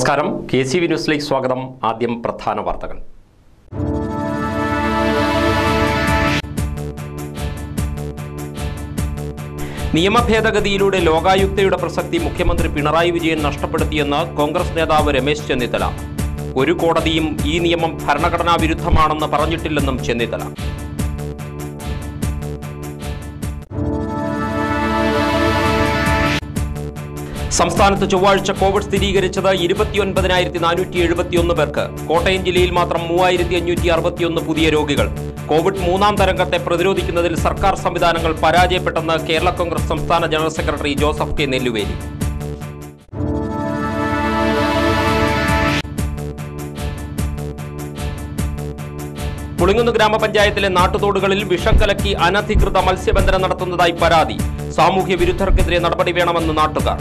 നമസ്കാരം K C V ന്യൂസിലേക്ക് സ്വാഗതം ആദ്യം പ്രധാന വാർത്തകൾ നിയമഭേദഗതിയിലൂടെ ലോകായുക്തയുടെ പ്രസക്തി മുഖ്യമന്ത്രി പിണറായി വിജയൻ നഷ്ടപ്പെടുത്തിയെന്ന് കോൺഗ്രസ് നേതാവ് രമേശ് ചെന്നിത്തല ഒരു കോടതിയും ഈ നിയമം ഭരണഘടനാ വിരുദ്ധമാണെന്ന് പറഞ്ഞിട്ടില്ലെന്നും ചെന്നിത്തല സംസ്ഥാനത്ത് ചൊവ്വാഴ്ച കോവിഡ് സ്ഥിരീകരിച്ചത് ഇരുപത്തിയൊൻപതിനായിരത്തി നാനൂറ്റി എഴുപത്തിയൊന്ന് പേർക്ക് കോട്ടയം ജില്ലയിൽ മാത്രം മൂവായിരത്തി അഞ്ഞൂറ്റി അറുപത്തിയൊന്ന് പുതിയ രോഗികൾ കോവിഡ് മൂന്നാം തരംഗത്തെ പ്രതിരോധിക്കുന്നതിൽ സർക്കാർ സംവിധാനങ്ങൾ പരാജയപ്പെട്ടെന്ന് കേരള കോൺഗ്രസ് സംസ്ഥാന general secretary Joseph K Nelluveli Pulinkunnu ഗ്രാമപഞ്ചായത്തിലെ നാട്ടുതോടുകളിൽ വിഷം കലക്കി അനധികൃത മത്സ്യബന്ധനം നടത്തുന്നതായി പരാതി സാമൂഹ്യ വിരുദ്ധർക്കെതിരെ നടപടി വേണമെന്ന് നാട്ടുകാർ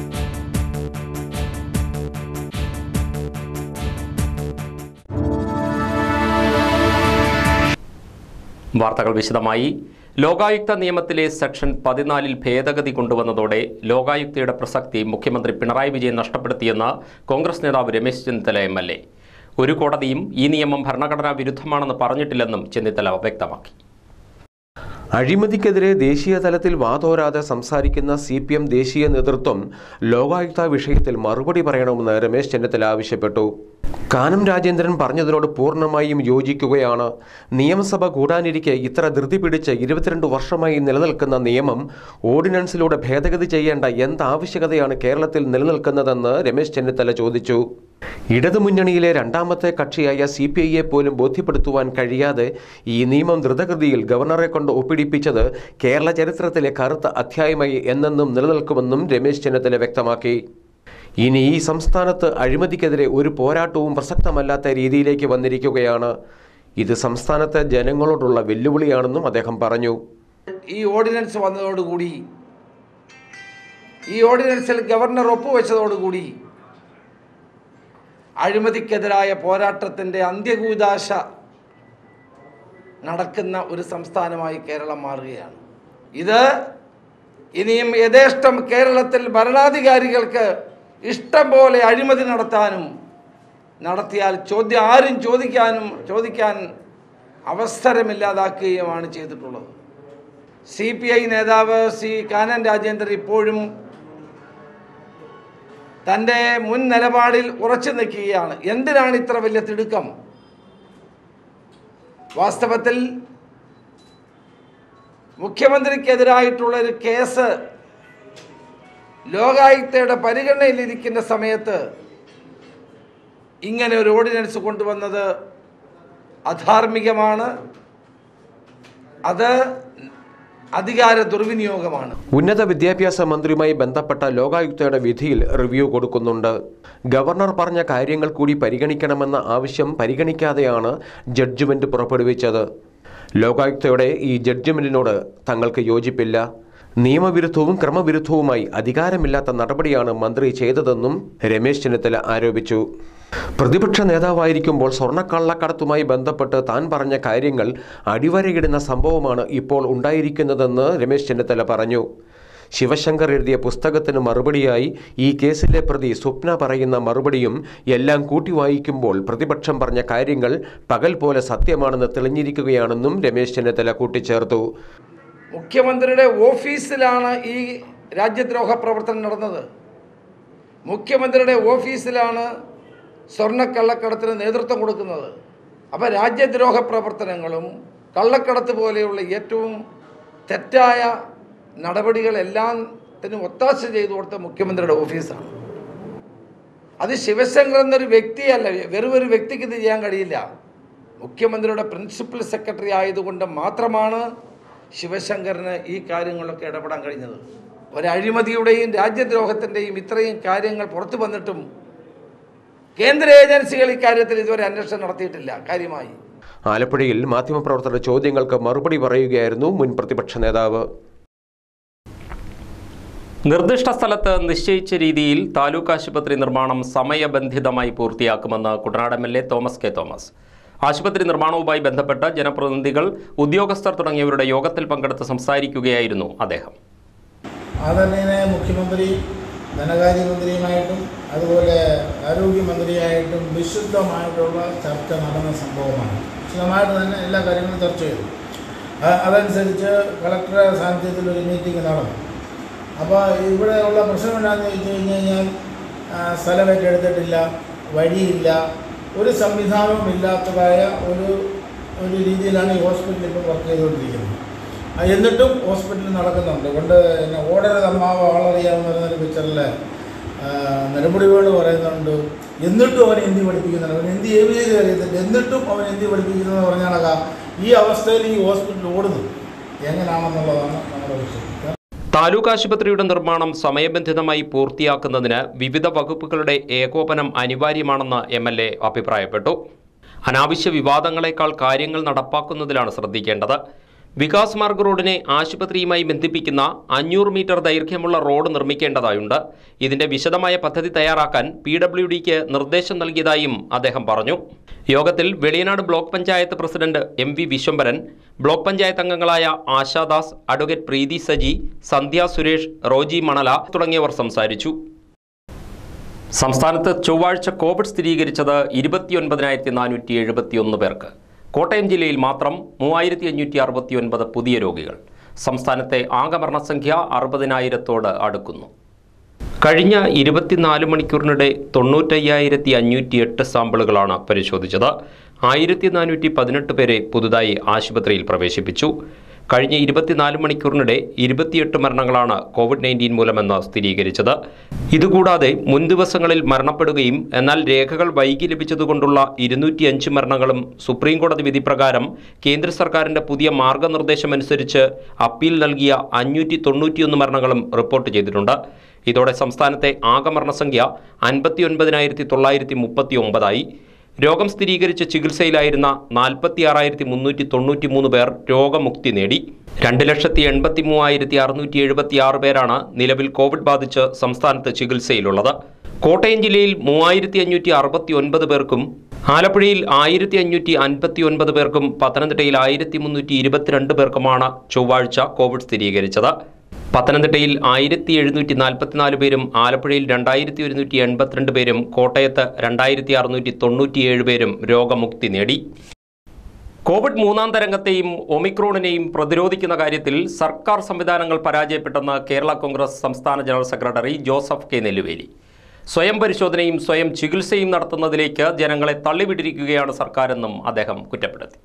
വാർത്തകൾ വിശദമായി ലോകായുക്ത നിയമത്തിലെ സെക്ഷൻ പതിനാലിൽ ഭേദഗതി കൊണ്ടുവന്നതോടെ ലോകായുക്തയുടെ പ്രസക്തി മുഖ്യമന്ത്രി പിണറായി വിജയൻ നഷ്ടപ്പെടുത്തിയെന്ന് കോൺഗ്രസ് നേതാവ് Ramesh Chennithala M L A ഒരു കോടതിയും ഈ നിയമം ഭരണഘടനാ വിരുദ്ധമാണെന്ന് പറഞ്ഞിട്ടില്ലെന്നും ചെന്നിത്തല വ്യക്തമാക്കി അഴിമതിക്കെതിരെ ദേശീയ തലത്തിൽ വാതോരാതെ സംസാരിക്കുന്ന സി പി എം ദേശീയ നേതൃത്വം ലോകായുക്ത വിഷയത്തിൽ മറുപടി പറയണമെന്ന് രമേശ് ചെന്നിത്തല ആവശ്യപ്പെട്ടു കാനം രാജേന്ദ്രൻ പറഞ്ഞതിനോട് പൂർണ്ണമായും യോജിക്കുകയാണ് നിയമസഭ കൂടാനിരിക്കെ ഇത്ര ധൃതി പിടിച്ച് ഇരുപത്തിരണ്ട് വർഷമായി നിലനിൽക്കുന്ന നിയമം ഓർഡിനൻസിലൂടെ ഭേദഗതി ചെയ്യേണ്ട എന്താവശ്യകതയാണ് കേരളത്തിൽ നിലനിൽക്കുന്നതെന്ന് രമേശ് ചെന്നിത്തല ചോദിച്ചു ഇടതുമുന്നണിയിലെ രണ്ടാമത്തെ കക്ഷിയായ സി പി ഐയെ പോലും ബോധ്യപ്പെടുത്തുവാൻ കഴിയാതെ ഈ നിയമം ദ്രുതഗതിയിൽ ഗവർണറെ കൊണ്ട് ഒപ്പിടിപ്പിച്ചത് കേരള ചരിത്രത്തിലെ കറുത്ത അധ്യായമായി എന്നെന്നും നിലനിൽക്കുമെന്നും രമേശ് ചെന്നിത്തല വ്യക്തമാക്കി ഇനി ഈ സംസ്ഥാനത്ത് അഴിമതിക്കെതിരെ ഒരു പോരാട്ടവും പ്രസക്തമല്ലാത്ത രീതിയിലേക്ക് വന്നിരിക്കുകയാണ് ഇത് സംസ്ഥാനത്തെ ജനങ്ങളോടുള്ള വെല്ലുവിളിയാണെന്നും അദ്ദേഹം പറഞ്ഞു ഈ ഓർഡിനൻസ് വന്നതോടുകൂടി ഈ ഓർഡിനൻസിൽ ഗവർണർ ഒപ്പുവെച്ചതോടുകൂടി അഴിമതിക്കെതിരായ പോരാട്ടത്തിൻ്റെ അന്ത്യകൂദാശ നടക്കുന്ന ഒരു സംസ്ഥാനമായി കേരളം മാറുകയാണ് ഇത് ഇനിയും യഥേഷ്ടം കേരളത്തിൽ ഭരണാധികാരികൾക്ക് ഇഷ്ടം പോലെ അഴിമതി നടത്താനും നടത്തിയാൽ ചോദ്യം ആരും ചോദിക്കാനും ചോദിക്കാൻ അവസരമില്ലാതാക്കുകയുമാണ് ചെയ്തിട്ടുള്ളത് സി പി ഐ നേതാവ് ശ്രീ കാനൻ രാജേന്ദ്രൻ ഇപ്പോഴും തൻ്റെ മുൻ നിലപാടിൽ ഉറച്ചു നിൽക്കുകയാണ് എന്തിനാണ് ഇത്ര വലിയ തിടുക്കം വാസ്തവത്തിൽ മുഖ്യമന്ത്രിക്കെതിരായിട്ടുള്ള ഒരു കേസ് ലോകായുക്തയുടെ പരിഗണനയിലിരിക്കുന്ന സമയത്ത് ഇങ്ങനെ ഒരു ഓർഡിനൻസ് കൊണ്ടുവന്നത് അധാർമികമാണ് അത് അധികാര ദുർവിനിയോഗമാണ് ഉന്നത വിദ്യാഭ്യാസ മന്ത്രിയുമായി ബന്ധപ്പെട്ട ലോകായുക്തയുടെ വിധിയിൽ റിവ്യൂ കൊടുക്കുന്നുണ്ട് ഗവർണർ പറഞ്ഞ കാര്യങ്ങൾ കൂടി പരിഗണിക്കണമെന്ന ആവശ്യം പരിഗണിക്കാതെയാണ് ജഡ്ജ്മെന്റ് പുറപ്പെടുവിച്ചത് ലോകായുക്തയുടെ ഈ ജഡ്ജ്മെന്റിനോട് തങ്ങൾക്ക് യോജിപ്പില്ല നിയമവിരുദ്ധവും ക്രമവിരുദ്ധവുമായി അധികാരമില്ലാത്ത നടപടിയാണ് മന്ത്രി ചെയ്തതെന്നും രമേശ് ചെന്നിത്തല ആരോപിച്ചു പ്രതിപക്ഷ നേതാവായിരിക്കുമ്പോൾ സ്വർണ്ണക്കള്ളക്കടത്തുമായി ബന്ധപ്പെട്ട് താൻ പറഞ്ഞ കാര്യങ്ങൾ അടിവരയിടുന്ന സംഭവമാണ് ഇപ്പോൾ ഉണ്ടായിരിക്കുന്നതെന്ന് രമേശ് ചെന്നിത്തല പറഞ്ഞു ശിവശങ്കർ എഴുതിയ പുസ്തകത്തിന് മറുപടിയായി ഈ കേസിലെ പ്രതി സ്വപ്ന പറയുന്ന മറുപടിയും എല്ലാം കൂട്ടി വായിക്കുമ്പോൾ പ്രതിപക്ഷം പറഞ്ഞ കാര്യങ്ങൾ പകൽ പോലെ സത്യമാണെന്ന് തെളിഞ്ഞിരിക്കുകയാണെന്നും രമേശ് ചെന്നിത്തല കൂട്ടിച്ചേർത്തു മുഖ്യമന്ത്രിയുടെ ഓഫീസിലാണ് ഈ രാജ്യദ്രോഹ പ്രവർത്തനം നടന്നത് മുഖ്യമന്ത്രിയുടെ ഓഫീസിലാണ് സ്വർണ്ണക്കള്ളക്കടത്തിന് നേതൃത്വം കൊടുക്കുന്നത് അപ്പോൾ രാജ്യദ്രോഹ പ്രവർത്തനങ്ങളും കള്ളക്കടത്ത് പോലെയുള്ള ഏറ്റവും തെറ്റായ നടപടികളെല്ലാത്തിനും ഒത്താശ ചെയ്തു കൊടുത്ത മുഖ്യമന്ത്രിയുടെ ഓഫീസാണ് അത് ശിവശങ്കർ എന്നൊരു വ്യക്തിയല്ല വെറും ഒരു വ്യക്തിക്ക് ഇത് ചെയ്യാൻ കഴിയില്ല മുഖ്യമന്ത്രിയുടെ പ്രിൻസിപ്പൽ സെക്രട്ടറി ആയതുകൊണ്ട് മാത്രമാണ് ശിവശങ്കറിന് ഈ കാര്യങ്ങളൊക്കെ ഇടപെടാൻ കഴിഞ്ഞത് ഒരു അഴിമതിയുടെയും രാജ്യദ്രോഹത്തിൻ്റെയും ഇത്രയും കാര്യങ്ങൾ പുറത്തു വന്നിട്ടും കേന്ദ്ര ഏജൻസികൾ ഇക്കാര്യത്തിൽ ഇതുവരെ അന്വേഷണം നടത്തിയിട്ടില്ല കാര്യമായി ആലപ്പുഴയിൽ മാധ്യമപ്രവർത്തകരുടെ ചോദ്യങ്ങൾക്ക് മറുപടി പറയുകയായിരുന്നു മുൻ പ്രതിപക്ഷ നേതാവ് നിർദ്ദിഷ്ട സ്ഥലത്ത് നിശ്ചയിച്ച രീതിയിൽ താലൂക്ക് ആശുപത്രി നിർമ്മാണം സമയബന്ധിതമായി പൂർത്തിയാക്കുമെന്ന് Kuttanad M L A Thomas K Thomas ആശുപത്രി നിർമ്മാണവുമായി ബന്ധപ്പെട്ട് ജനപ്രതിനിധികൾ ഉദ്യോഗസ്ഥർ തുടങ്ങിയവരുടെ യോഗത്തിൽ പങ്കെടുത്ത് സംസാരിക്കുകയായിരുന്നു അദ്ദേഹം ആദരണീയനായ മുഖ്യമന്ത്രി ധനകാര്യമന്ത്രിയുമായിട്ടും അതുപോലെ ആരോഗ്യമന്ത്രിയായിട്ടും വിശുദ്ധമായിട്ടുള്ള ചർച്ച നടന്ന സംഭവമാണ് വിശദമായിട്ട് തന്നെ എല്ലാ കാര്യങ്ങളും ചർച്ച ചെയ്തു അ- അതനുസരിച്ച് കളക്ടറുടെ സാന്നിധ്യത്തിൽ ഒരു മീറ്റിംഗ് നടന്നു അപ്പോൾ ഇവിടെയുള്ള പ്രശ്നം എന്താണെന്ന് ചോദിച്ചു കഴിഞ്ഞ് കഴിഞ്ഞാൽ ആ, സ്ഥലം ഏറ്റെടുത്തിട്ടില്ല വഴിയില്ല ഒരു സംവിധാനവും ഇല്ലാത്തതായ ഒരു ഒരു രീതിയിലാണ് ഈ ഹോസ്പിറ്റൽ ഇപ്പോൾ വർക്ക് ചെയ്തുകൊണ്ടിരിക്കുന്നത് ആ, എന്നിട്ടും ഹോസ്പിറ്റൽ നടക്കുന്നുണ്ട് കൊണ്ട് എന്നെ ഓടര തമ്മാവ് ആളറിയാമെന്ന് പറയുന്നൊരു പിക്ചറിൽ നെടുമുടി വേണു പറയുന്നുണ്ട് എന്നിട്ടും അവൻ ഹിന്ദി പഠിപ്പിക്കുന്നുണ്ട് അവൻ ഹിന്ദി ഏത് ചെയ്ത് അറിയത്തില്ല എന്നിട്ടും അവൻ ഹിന്ദി പഠിപ്പിക്കുന്നു എന്ന് പറഞ്ഞാൽ ഈ അവസ്ഥയിൽ ഈ ഹോസ്പിറ്റൽ ഓടുന്നു എങ്ങനെയാണെന്നുള്ളതാണ് നമ്മുടെ വിഷയം താലൂക്ക് ആശുപത്രിയുടെ നിർമ്മാണം സമയബന്ധിതമായി പൂർത്തിയാക്കുന്നതിന് വിവിധ വകുപ്പുകളുടെ ഏകോപനം അനിവാര്യമാണെന്ന് എം എൽ എ അഭിപ്രായപ്പെട്ടു അനാവശ്യ വിവാദങ്ങളെക്കാൾ കാര്യങ്ങൾ നടപ്പാക്കുന്നതിലാണ് ശ്രദ്ധിക്കേണ്ടത് വികാസ് മാർഗ് റോഡിനെ ആശുപത്രിയുമായി ബന്ധിപ്പിക്കുന്ന അഞ്ഞൂറ് മീറ്റർ ദൈർഘ്യമുള്ള റോഡ് നിർമ്മിക്കേണ്ടതായുണ്ട് ഇതിന്റെ വിശദമായ പദ്ധതി തയ്യാറാക്കാൻ പി ഡബ്ല്യു ഡിക്ക് നിർദ്ദേശം നൽകിയതായും അദ്ദേഹം പറഞ്ഞു യോഗത്തിൽ Veliyanad block panchayat president M V Vishwambharan block panchayat അംഗങ്ങളായ ആശാദാസ് അഡ്വക്കേറ്റ് പ്രീതി സജി സന്ധ്യ സുരേഷ് റോജി മണല തുടങ്ങിയവർ സംസാരിച്ചു സംസ്ഥാനത്ത് ചൊവ്വാഴ്ച കോവിഡ് സ്ഥിരീകരിച്ചത് ഇരുപത്തിയൊൻപതിനായിരത്തി നാനൂറ്റി എഴുപത്തിയൊന്ന് പേർക്ക് കോട്ടയം ജില്ലയിൽ മാത്രം മൂവായിരത്തി അഞ്ഞൂറ്റി അറുപത്തി ഒൻപത് പുതിയ രോഗികൾ സംസ്ഥാനത്തെ ആകെ മരണസംഖ്യ അറുപതിനായിരത്തോട് അടുക്കുന്നു കഴിഞ്ഞ ഇരുപത്തിനാല് മണിക്കൂറിനിടെ തൊണ്ണൂറ്റയ്യായിരത്തി അഞ്ഞൂറ്റി എട്ട് സാമ്പിളുകളാണ് പരിശോധിച്ചത് ആയിരത്തി നാനൂറ്റി പതിനെട്ട് പേരെ പുതുതായി ആശുപത്രിയിൽ പ്രവേശിപ്പിച്ചു കഴിഞ്ഞ ഇരുപത്തിനാല് മണിക്കൂറിനിടെ ഇരുപത്തിയെട്ട് മരണങ്ങളാണ് കോവിഡ് നയൻറ്റീൻ മൂലമെന്ന് സ്ഥിരീകരിച്ചത് ഇതുകൂടാതെ മുൻ ദിവസങ്ങളിൽ മരണപ്പെടുകയും എന്നാൽ രേഖകൾ വൈകി ലഭിച്ചതുകൊണ്ടുള്ള ഇരുന്നൂറ്റി അഞ്ച് മരണങ്ങളും സുപ്രീം കോടതി വിധി പ്രകാരം കേന്ദ്ര സർക്കാരിന്റെ പുതിയ മാർഗനിർദ്ദേശമനുസരിച്ച് അപ്പീൽ നൽകിയ അഞ്ഞൂറ്റി തൊണ്ണൂറ്റിയൊന്ന് മരണങ്ങളും റിപ്പോർട്ട് ചെയ്തിട്ടുണ്ട് ഇതോടെ സംസ്ഥാനത്തെ ആകെ മരണസംഖ്യ അൻപത്തി ഒൻപതിനായിരത്തി തൊള്ളായിരത്തി മുപ്പത്തി ഒമ്പതായി രോഗം സ്ഥിരീകരിച്ച് ചികിത്സയിലായിരുന്ന നാൽപ്പത്തി ആറായിരത്തി മുന്നൂറ്റി തൊണ്ണൂറ്റി മൂന്ന് പേർ രോഗമുക്തി നേടി രണ്ട് ലക്ഷത്തി എൺപത്തി മൂവായിരത്തി അറുന്നൂറ്റി എഴുപത്തി ആറ് പേരാണ് നിലവിൽ കോവിഡ് ബാധിച്ച് സംസ്ഥാനത്ത് ചികിത്സയിലുള്ളത് കോട്ടയം ജില്ലയിൽ മൂവായിരത്തി അഞ്ഞൂറ്റി അറുപത്തി ഒൻപത് പേർക്കും ആലപ്പുഴയിൽ ആയിരത്തി അഞ്ഞൂറ്റി അൻപത്തി ഒൻപത് പേർക്കും പത്തനംതിട്ടയിൽ ആയിരത്തി മുന്നൂറ്റി ഇരുപത്തിരണ്ട് പേർക്കുമാണ് ചൊവ്വാഴ്ച കോവിഡ് സ്ഥിരീകരിച്ചത് പത്തനംതിട്ടയിൽ ആയിരത്തി എഴുന്നൂറ്റി നാൽപ്പത്തിനാല് പേരും ആലപ്പുഴയിൽ രണ്ടായിരത്തി ഒരുന്നൂറ്റി എൺപത്തിരണ്ട് പേരും കോട്ടയത്ത് രണ്ടായിരത്തി അറുന്നൂറ്റി തൊണ്ണൂറ്റിയേഴ് പേരും രോഗമുക്തി നേടി കോവിഡ് മൂന്നാം തരംഗത്തെയും ഒമിക്രോണിനെയും പ്രതിരോധിക്കുന്ന കാര്യത്തിൽ സർക്കാർ സംവിധാനങ്ങൾ പരാജയപ്പെട്ടെന്ന് കേരള കോൺഗ്രസ് സംസ്ഥാന general secretary Joseph K Nelluveli സ്വയം പരിശോധനയും സ്വയം ചികിത്സയും നടത്തുന്നതിലേക്ക് ജനങ്ങളെ തള്ളിവിട്ടിരിക്കുകയാണ് സർക്കാരെന്നും അദ്ദേഹം കുറ്റപ്പെടുത്തി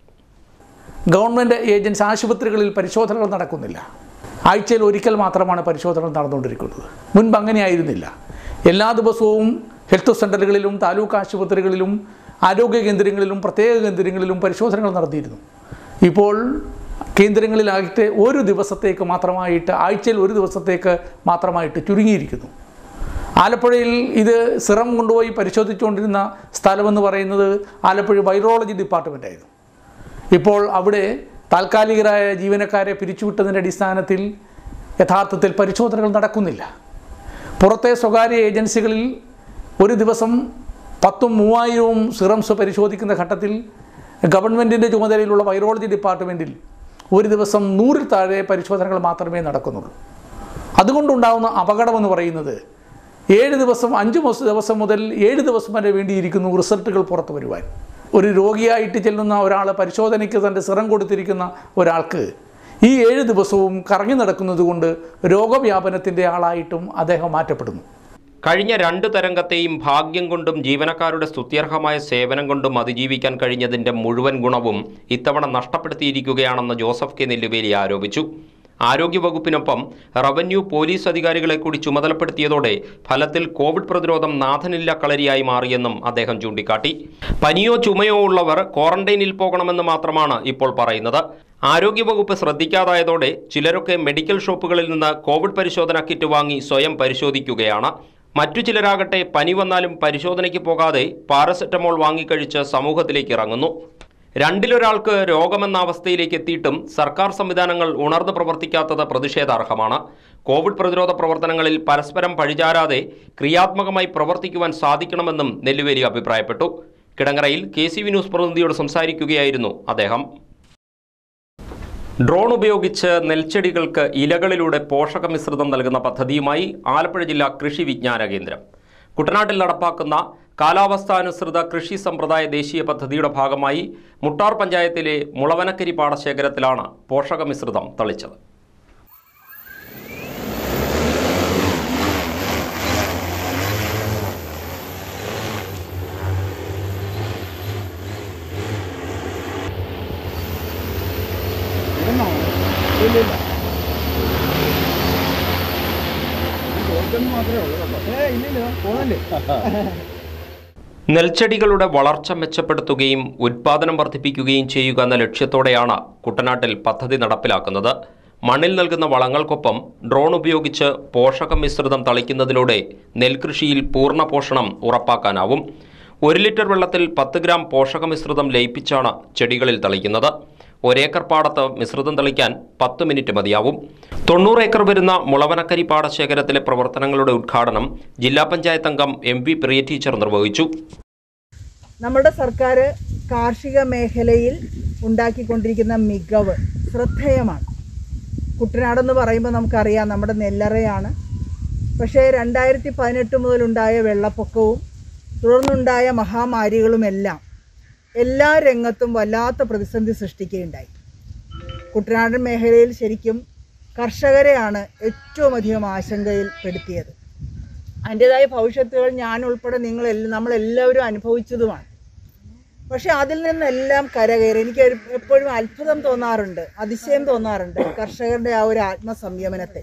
ഗവൺമെൻറ് ഏജൻസി ആശുപത്രികളിൽ പരിശോധനകൾ നടക്കുന്നില്ല ആഴ്ചയിൽ ഒരിക്കൽ മാത്രമാണ് പരിശോധനകൾ നടന്നുകൊണ്ടിരിക്കുന്നത് മുൻപ് അങ്ങനെയായിരുന്നില്ല എല്ലാ ദിവസവും ഹെൽത്ത് സെൻ്ററുകളിലും താലൂക്ക് ആശുപത്രികളിലും ആരോഗ്യ കേന്ദ്രങ്ങളിലും പ്രത്യേക കേന്ദ്രങ്ങളിലും പരിശോധനകൾ നടത്തിയിരുന്നു ഇപ്പോൾ കേന്ദ്രങ്ങളിലായിട്ട് ഒരു ദിവസത്തേക്ക് മാത്രമായിട്ട് ആഴ്ചയിൽ ഒരു ദിവസത്തേക്ക് മാത്രമായിട്ട് ചുരുങ്ങിയിരിക്കുന്നു ആലപ്പുഴയിൽ ഇത് സിറം കൊണ്ടുപോയി പരിശോധിച്ചുകൊണ്ടിരുന്ന സ്ഥലമെന്ന് പറയുന്നത് ആലപ്പുഴ വൈറോളജി ഡിപ്പാർട്ട്മെൻറ്റായിരുന്നു ഇപ്പോൾ അവിടെ താൽക്കാലികരായ ജീവനക്കാരെ പിരിച്ചുവിട്ടതിൻ്റെ അടിസ്ഥാനത്തിൽ യഥാർത്ഥത്തിൽ പരിശോധനകൾ നടക്കുന്നില്ല പുറത്തെ സ്വകാര്യ ഏജൻസികളിൽ ഒരു ദിവസം പത്തും മൂവായിരവും സിറംസ് പരിശോധിക്കുന്ന ഘട്ടത്തിൽ ഗവൺമെൻറ്റിൻ്റെ ചുമതലയിലുള്ള വൈറോളജി ഡിപ്പാർട്ട്മെൻറ്റിൽ ഒരു ദിവസം നൂറിൽ താഴെ പരിശോധനകൾ മാത്രമേ നടക്കുന്നുള്ളൂ അതുകൊണ്ടുണ്ടാകുന്ന അപകടമെന്ന് പറയുന്നത് ഏഴ് ദിവസം അഞ്ച് ദിവസം ദിവസം മുതൽ ഏഴ് ദിവസം വരെ വേണ്ടിയിരിക്കുന്നു റിസൾട്ടുകൾ പുറത്തു വരുവാൻ ഒരു രോഗിയായിട്ട് ചെല്ലുന്ന ഒരാൾ പരിശോധനയ്ക്ക് തൻ്റെ സിറം കൊടുത്തിരിക്കുന്ന ഒരാൾക്ക് ഈ ഏഴ് ദിവസവും കറങ്ങി നടക്കുന്നത് കൊണ്ട് രോഗവ്യാപനത്തിൻ്റെ ആളായിട്ടും അദ്ദേഹം മാറ്റപ്പെടുന്നു കഴിഞ്ഞ രണ്ട് തരംഗത്തെയും ഭാഗ്യം കൊണ്ടും ജീവനക്കാരുടെ സ്തുത്യർഹമായ സേവനം കൊണ്ടും അതിജീവിക്കാൻ കഴിഞ്ഞതിന്റെ മുഴുവൻ ഗുണവും ഇത്തവണ നഷ്ടപ്പെടുത്തിയിരിക്കുകയാണെന്ന് ജോസഫ് കെ നെല്ലുവേലി ആരോപിച്ചു ആരോഗ്യവകുപ്പിനൊപ്പം റവന്യൂ പോലീസ് അധികാരികളെ കൂടി ചുമതലപ്പെടുത്തിയതോടെ ഫലത്തിൽ കോവിഡ് പ്രതിരോധം നാഥനില്ല കളരിയായി മാറിയെന്നും അദ്ദേഹം ചൂണ്ടിക്കാട്ടി പനിയോ ചുമയോ ഉള്ളവർ ക്വാറന്റൈനിൽ പോകണമെന്ന് മാത്രമാണ് ഇപ്പോൾ പറയുന്നത് ആരോഗ്യവകുപ്പ് ശ്രദ്ധിക്കാതായതോടെ ചിലരൊക്കെ മെഡിക്കൽ ഷോപ്പുകളിൽ നിന്ന് കോവിഡ് പരിശോധന കിറ്റ് വാങ്ങി സ്വയം പരിശോധിക്കുകയാണ് മറ്റു ചിലരാകട്ടെ പനി വന്നാലും പരിശോധനയ്ക്ക് പോകാതെ പാരസെറ്റമോൾ വാങ്ങിക്കഴിച്ച് സമൂഹത്തിലേക്ക് ഇറങ്ങുന്നു രണ്ടിലൊരാൾക്ക് രോഗമെന്ന അവസ്ഥയിലേക്ക് എത്തിയിട്ടും സർക്കാർ സംവിധാനങ്ങൾ ഉണർന്നു പ്രവർത്തിക്കാത്തത് പ്രതിഷേധാർഹമാണ് കോവിഡ് പ്രതിരോധ പ്രവർത്തനങ്ങളിൽ പരസ്പരം പഴിചാരാതെ ക്രിയാത്മകമായി പ്രവർത്തിക്കുവാൻ സാധിക്കണമെന്നും നെല്ലുവേലി അഭിപ്രായപ്പെട്ടു കിടങ്ങറയിൽ കെ സി വി ന്യൂസ് പ്രതിനിധിയോട് സംസാരിക്കുകയായിരുന്നു അദ്ദേഹം ഡ്രോൺ ഉപയോഗിച്ച് നെൽച്ചെടികൾക്ക് ഇലകളിലൂടെ പോഷക മിശ്രിതം നൽകുന്ന പദ്ധതിയുമായി ആലപ്പുഴ ജില്ലാ കൃഷി വിജ്ഞാന കേന്ദ്രം കുട്ടനാട്ടിൽ നടപ്പാക്കുന്ന കാലാവസ്ഥാനുസൃത കൃഷി സമ്പ്രദായ ദേശീയ പദ്ധതിയുടെ ഭാഗമായി മുട്ടാർ പഞ്ചായത്തിലെ മുളവനക്കരി പാടശേഖരത്തിലാണ് പോഷക മിശ്രിതം തളിച്ചത് നെൽച്ചെടികളുടെ വളർച്ച മെച്ചപ്പെടുത്തുകയും ഉൽപാദനം വർദ്ധിപ്പിക്കുകയും ചെയ്യുക എന്ന ലക്ഷ്യത്തോടെയാണ് കുട്ടനാട്ടിൽ പദ്ധതി നടപ്പിലാക്കുന്നത് മണ്ണിൽ നൽകുന്ന വളങ്ങൾക്കൊപ്പം ഡ്രോൺ ഉപയോഗിച്ച് പോഷക മിശ്രിതം തളിക്കുന്നതിലൂടെ നെൽകൃഷിയിൽ പൂർണ്ണ പോഷണം ഉറപ്പാക്കാനാവും ഒരു ലിറ്റർ വെള്ളത്തിൽ പത്ത് ഗ്രാം പോഷക മിശ്രിതം ലയിപ്പിച്ചാണ് ചെടികളിൽ തളിക്കുന്നത് ഒരേക്കർ പാടത്ത് മിശ്രിതം തളിക്കാൻ പത്ത് മിനിറ്റ് മതിയാവും തൊണ്ണൂറ് ഏക്കർ വരുന്ന മുളവനക്കരി പാടശേഖരത്തിലെ പ്രവർത്തനങ്ങളുടെ ഉദ്ഘാടനം ജില്ലാ പഞ്ചായത്ത് അംഗം എം വി പ്രിയ ടീച്ചർ നിർവഹിച്ചു നമ്മുടെ സർക്കാർ കാർഷിക മേഖലയിൽ ഉണ്ടാക്കിക്കൊണ്ടിരിക്കുന്ന മികവ് ശ്രദ്ധേയമാണ് കുട്ടനാടെന്ന് പറയുമ്പോൾ നമുക്കറിയാം നമ്മുടെ നെല്ലറയാണ് പക്ഷേ രണ്ടായിരത്തി പതിനെട്ട് മുതലുണ്ടായ വെള്ളപ്പൊക്കവും തുടർന്നുണ്ടായ മഹാമാരികളുമെല്ലാം എല്ലാ രംഗത്തും വല്ലാത്ത പ്രതിസന്ധി സൃഷ്ടിക്കുകയുണ്ടായി കുട്ടനാടൻ മേഖലയിൽ ശരിക്കും കർഷകരെയാണ് ഏറ്റവും അധികം ആശങ്കയിൽ പെടുത്തിയത് അതിൻ്റെതായ ഭവിഷ്യത്തുകൾ ഞാൻ ഉൾപ്പെടെ നിങ്ങളെല്ലാം നമ്മളെല്ലാവരും അനുഭവിച്ചതുമാണ് പക്ഷെ അതിൽ നിന്നെല്ലാം കരകയറി എനിക്ക് ഒരു- എപ്പോഴും അത്ഭുതം തോന്നാറുണ്ട് അതിശയം തോന്നാറുണ്ട് കർഷകരുടെ ആ ഒരു ആത്മസംയമനത്തെ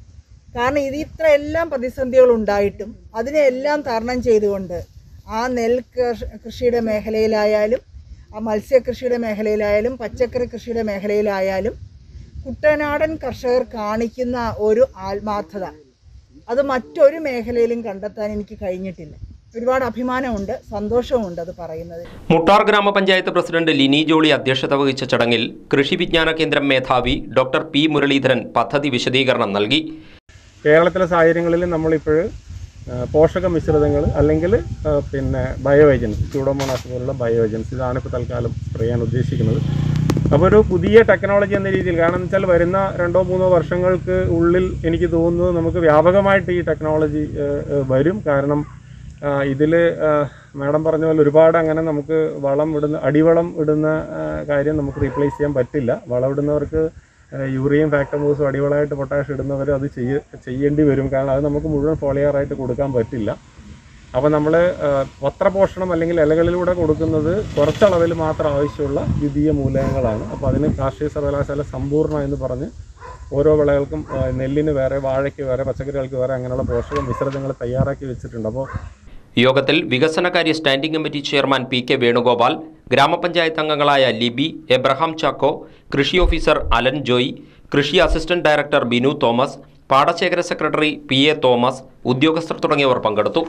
കാരണം ഇത് ഇത്ര എല്ലാം പ്രതിസന്ധികൾ ഉണ്ടായിട്ടും അതിനെല്ലാം തരണം ചെയ്തുകൊണ്ട് ആ നെൽ കൃഷ- കൃഷിയുടെ മേഖലയിലായാലും ആ മത്സ്യകൃഷിയുടെ മേഖലയിലായാലും പച്ചക്കറി കൃഷിയുടെ മേഖലയിലായാലും കുട്ടനാടൻ കർഷകർ കാണിക്കുന്ന ഒരു ആത്മാർത്ഥത അത് മറ്റൊരു മേഖലയിലും കണ്ടെത്താൻ എനിക്ക് കഴിഞ്ഞിട്ടില്ല ഒരുപാട് അഭിമാനമുണ്ട് സന്തോഷമുണ്ട് അത് പറയുന്നത് മുട്ടാർ ഗ്രാമപഞ്ചായത്ത് പ്രസിഡന്റ് ലിനി ജോളി അധ്യക്ഷത വഹിച്ച ചടങ്ങിൽ കൃഷി വിജ്ഞാന കേന്ദ്രം മേധാവി ഡോക്ടർ പി മുരളീധരൻ പദ്ധതി വിശദീകരണം നൽകി കേരളത്തിലെ സാഹചര്യങ്ങളിൽ നമ്മളിപ്പോൾ പോഷക മിശ്രിതങ്ങൾ അല്ലെങ്കിൽ പിന്നെ ബയോ ഏജൻസ് സ്യൂഡോമോണാസ് പോലുള്ള ബയോ ഏജൻസ് ഇതാണ് ഇപ്പോൾ തൽക്കാലം സ്പ്രേ ചെയ്യാൻ ഉദ്ദേശിക്കുന്നത് അപ്പോൾ ഒരു പുതിയ ടെക്നോളജി എന്ന രീതിയിൽ കാരണം എന്ന് വെച്ചാൽ വരുന്ന രണ്ടോ മൂന്നോ വർഷങ്ങൾക്ക് ഉള്ളിൽ എനിക്ക് തോന്നുന്നത് നമുക്ക് വ്യാപകമായിട്ട് ഈ ടെക്നോളജി വരും കാരണം ഇതിൽ മാഡം പറഞ്ഞ പോലെ ഒരുപാട് അങ്ങനെ നമുക്ക് വളം ഇടുന്ന അടിവളം ഇടുന്ന ആ, കാര്യം നമുക്ക് റീപ്ലേസ് ചെയ്യാൻ പറ്റില്ല വളം ഇടുന്നവർക്ക് യൂറിയയും ഫാക്ടമോസും അടിവളമായിട്ട് പൊട്ടാഷ് ഇടുന്നവർ അത് ചെയ്യ ചെയ്യേണ്ടി വരും കാരണം അത് നമുക്ക് മുഴുവൻ ഫോളിയറായിട്ട് കൊടുക്കാൻ പറ്റില്ല അപ്പോൾ നമ്മൾ പത്രപോഷണം അല്ലെങ്കിൽ ഇലകളിലൂടെ കൊടുക്കുന്നത് കുറച്ചളവിൽ മാത്രം ആവശ്യമുള്ള ദ്വിതീയ മൂലകങ്ങളാണ് അപ്പോൾ അതിന് കാർഷിക സർവകലാശാല സമ്പൂർണ്ണ എന്ന് പറഞ്ഞ് ഓരോ വിളകൾക്കും ആ, നെല്ലിന് വേറെ വാഴയ്ക്ക് വേറെ പച്ചക്കറികൾക്ക് വേറെ അങ്ങനെയുള്ള പോഷക മിശ്രിതങ്ങൾ തയ്യാറാക്കി വെച്ചിട്ടുണ്ട് അപ്പോൾ യോഗത്തിൽ വികസനകാര്യ standing committee chairman P K Venugopal ഗ്രാമപഞ്ചായത്ത് അംഗങ്ങളായ ലിബി എബ്രഹാം ചാക്കോ കൃഷി ഓഫീസർ അലൻ ജോയ് കൃഷി അസിസ്റ്റന്റ് ഡയറക്ടർ ബിനു തോമസ് പാടശേഖര സെക്രട്ടറി പി എ തോമസ് ഉദ്യോഗസ്ഥർ തുടങ്ങിയവർ പങ്കെടുത്തു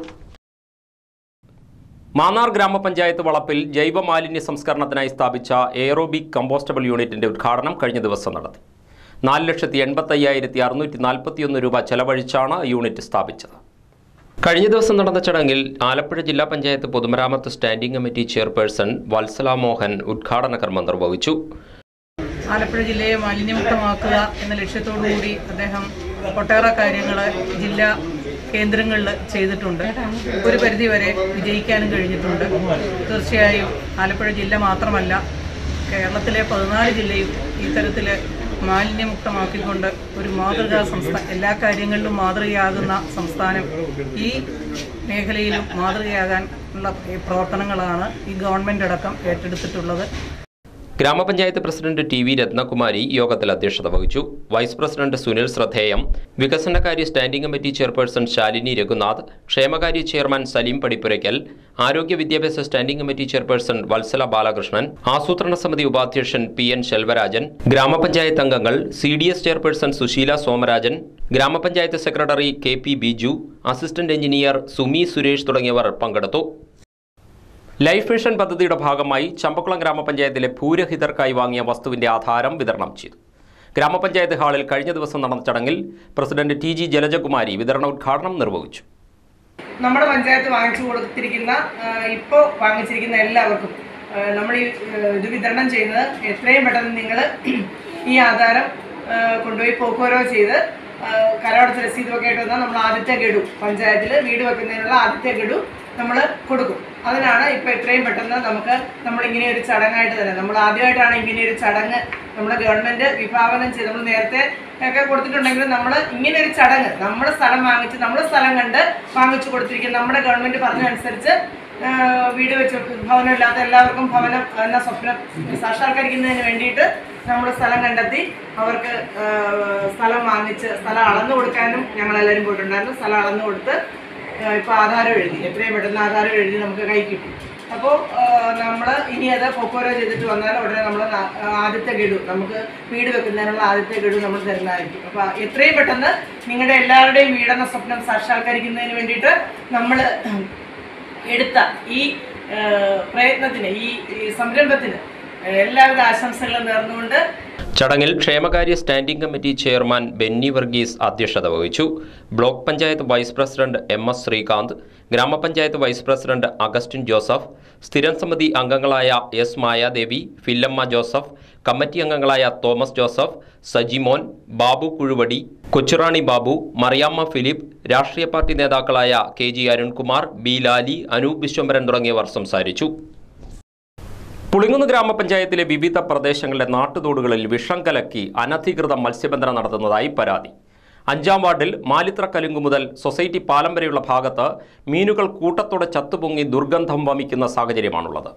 മാന്നാർ ഗ്രാമപഞ്ചായത്ത് വളപ്പിൽ ജൈവ മാലിന്യ സംസ്കരണത്തിനായി സ്ഥാപിച്ച എയറോബിക് കമ്പോസ്റ്റബിൾ യൂണിറ്റിന്റെ ഉദ്ഘാടനം കഴിഞ്ഞ ദിവസം നടത്തി നാല് ലക്ഷത്തി എൺപത്തി അയ്യായിരത്തി അറുന്നൂറ്റി നാൽപ്പത്തിയൊന്ന് രൂപ ചെലവഴിച്ചാണ് യൂണിറ്റ് സ്ഥാപിച്ചത് കഴിഞ്ഞ ദിവസം നടന്ന ചടങ്ങിൽ ആലപ്പുഴ ജില്ലാ പഞ്ചായത്ത് പൊതുമരാമത്ത് standing committee chairperson Vatsala Mohan ഉദ്ഘാടന കർമ്മം നിർവഹിച്ചു ആലപ്പുഴ ജില്ലയെ മാലിന്യമുക്തമാക്കുക എന്ന ലക്ഷ്യത്തോടുകൂടി അദ്ദേഹം ഒട്ടേറെ കാര്യങ്ങൾ ജില്ലാ കേന്ദ്രങ്ങളിൽ ചെയ്തിട്ടുണ്ട് ഒരു പരിധിവരെ വിജയിക്കാനും കഴിഞ്ഞിട്ടുണ്ട് തീർച്ചയായും ആലപ്പുഴ ജില്ല മാത്രമല്ല കേരളത്തിലെ പതിനാല് ജില്ലയും ഇത്തരത്തിൽ മാലിന്യമുക്തമാക്കിക്കൊണ്ട് ഒരു മാതൃകാ സംസ്ഥാന എല്ലാ കാര്യങ്ങളിലും മാതൃകയാകുന്ന സംസ്ഥാനം ഈ മേഖലയിലും മാതൃകയാകാൻ ഉള്ള പ്രവർത്തനങ്ങളാണ് ഈ ഗവൺമെൻറ് അടക്കം ഏറ്റെടുത്തിട്ടുള്ളത് ഗ്രാമപഞ്ചായത്ത് പ്രസിഡന്റ് ടി വി രത്നകുമാരി യോഗത്തിൽ അധ്യക്ഷത വഹിച്ചു വൈസ് പ്രസിഡന്റ് സുനിൽ ശ്രദ്ധേയം വികസനകാര്യ standing committee chairperson Shalini Raghunath ക്ഷേമകാര്യ ചെയർമാൻ സലീം പടിപ്പുരയ്ക്കൽ ആരോഗ്യ വിദ്യാഭ്യാസ standing committee chairperson Vatsala Balakrishnan ആസൂത്രണ സമിതി ഉപാധ്യക്ഷൻ പി എൻ ശെൽവരാജൻ ഗ്രാമപഞ്ചായത്ത് അംഗങ്ങൾ C D S chairperson Susheela Somarajan ഗ്രാമപഞ്ചായത്ത് secretary K P Biju assistant engineer Sumi Suresh തുടങ്ങിയവർ പങ്കെടുത്തു ലൈഫ് മിഷൻ പദ്ധതിയുടെ ഭാഗമായി ചമ്പക്കുളം ഗ്രാമപഞ്ചായത്തിലെ ഭൂരഹിതർക്കായി വാങ്ങിയ വസ്തുവിന്റെ ആധാരം വിതരണം ചെയ്തു ഗ്രാമപഞ്ചായത്ത് ഹാളിൽ കഴിഞ്ഞ ദിവസം നടന്ന ചടങ്ങിൽ പ്രസിഡന്റ് ടി ജി ജലജകുമാരി വിതരണോദ്ഘാടനം നിർവഹിച്ചു നമ്മുടെ പഞ്ചായത്ത് വാങ്ങിച്ചു കൊടുത്തിരിക്കുന്ന ഇപ്പോൾ വാങ്ങിച്ചിരിക്കുന്ന എല്ലാവർക്കും നമ്മൾ ഈ ആ, ഇത് വിതരണം ചെയ്യുന്നത് എത്രയും പെട്ടെന്ന് നിങ്ങൾ ഈ ആധാരം ആ, കൊണ്ടുപോയി പോക്കുവരവ് ചെയ്ത് ആ, കരമടച്ച രസീതുമൊക്കെ ആയിട്ട് വന്നാൽ നമ്മൾ ആദ്യത്തെ ഗഡു പഞ്ചായത്തിൽ വീട് വെക്കുന്നതിനുള്ള ആദ്യത്തെ ഗഡു നമ്മൾ കൊടുക്കും അതിനാണ് ഇപ്പോൾ എത്രയും പെട്ടെന്ന് നമുക്ക് നമ്മൾ ഇങ്ങനെ ഒരു ചടങ്ങായിട്ട് തന്നെ നമ്മൾ ആദ്യമായിട്ടാണ് ഇങ്ങനെ ഒരു ചടങ്ങ് നമ്മുടെ ഗവൺമെൻറ് വിഭാവനം ചെയ്ത് നമ്മൾ നേരത്തെ ഒക്കെ കൊടുത്തിട്ടുണ്ടെങ്കിലും നമ്മൾ ഇങ്ങനെ ഒരു ചടങ്ങ് നമ്മൾ സ്ഥലം വാങ്ങിച്ച് നമ്മൾ സ്ഥലം കണ്ട് വാങ്ങിച്ചു കൊടുത്തിരിക്കും നമ്മുടെ ഗവൺമെൻറ് പറഞ്ഞതനുസരിച്ച് ആ, വീട് വെച്ച് ഭവനമില്ലാത്ത എല്ലാവർക്കും ഭവനം എന്ന സ്വപ്നം സാക്ഷാത്കരിക്കുന്നതിന് വേണ്ടിയിട്ട് നമ്മൾ സ്ഥലം കണ്ടെത്തി അവർക്ക് ആ, സ്ഥലം വാങ്ങിച്ച് സ്ഥലം അളന്നു കൊടുക്കാനും ഞങ്ങളെല്ലാവരും പോയിട്ടുണ്ടായിരുന്നു സ്ഥലം അളന്നു കൊടുത്ത് ആ, ഇപ്പോൾ ആധാരം എഴുതി എത്രയും പെട്ടെന്ന് ആധാരം എഴുതി നമുക്ക് കൈ കിട്ടി അപ്പോൾ നമ്മൾ ഇനി അത് പൊക്കോരോ ചെയ്തിട്ട് വന്നാൽ ഉടനെ നമ്മൾ ആദ്യത്തെ ഗഡു നമുക്ക് വീട് വെക്കുന്നതിനുള്ള ആദ്യത്തെ ഗഡു നമ്മൾ തരുന്നതായിരിക്കും അപ്പോൾ എത്രയും പെട്ടെന്ന് നിങ്ങളുടെ എല്ലാവരുടെയും വീടെന്ന സ്വപ്നം സാക്ഷാത്കരിക്കുന്നതിന് വേണ്ടിയിട്ട് നമ്മൾ എടുത്ത ഈ ആ, പ്രയത്നത്തിന് ഈ ഈ സംരംഭത്തിന് എല്ലാവിധ ആശംസകളും നേർന്നുകൊണ്ട് ചടങ്ങിൽ ക്ഷേമകാര്യ standing committee chairman Benny Varghese അധ്യക്ഷത വഹിച്ചു block panchayat vice president M S Sreekanth ഗ്രാമപഞ്ചായത്ത് വൈസ് പ്രസിഡന്റ് അഗസ്റ്റിൻ ജോസഫ് സ്ഥിരം സമിതി അംഗങ്ങളായ എസ് മായാദേവി ഫില്ലമ്മ ജോസഫ് കമ്മിറ്റി അംഗങ്ങളായ തോമസ് ജോസഫ് സജിമോൻ ബാബു കുഴുവടി കൊച്ചുറാണി ബാബു മറിയാമ്മ ഫിലിപ്പ് രാഷ്ട്രീയ പാർട്ടി നേതാക്കളായ K G Arunkumar B Lali Anoop Vishwambharan തുടങ്ങിയവർ സംസാരിച്ചു പുളിങ്ങുന്ന് ഗ്രാമപഞ്ചായത്തിലെ വിവിധ പ്രദേശങ്ങളിലെ നാട്ടുതോടുകളിൽ വിഷം കലക്കി അനധികൃത മത്സ്യബന്ധനം നടത്തുന്നതായി പരാതി അഞ്ചാം വാർഡിൽ മാലിത്ര കലുങ്കു മുതൽ സൊസൈറ്റി പാലം വരെയുള്ള ഭാഗത്ത് മീനുകൾ കൂട്ടത്തോടെ ചത്തുപൊങ്ങി ദുർഗന്ധം വമിക്കുന്ന സാഹചര്യമാണുള്ളത്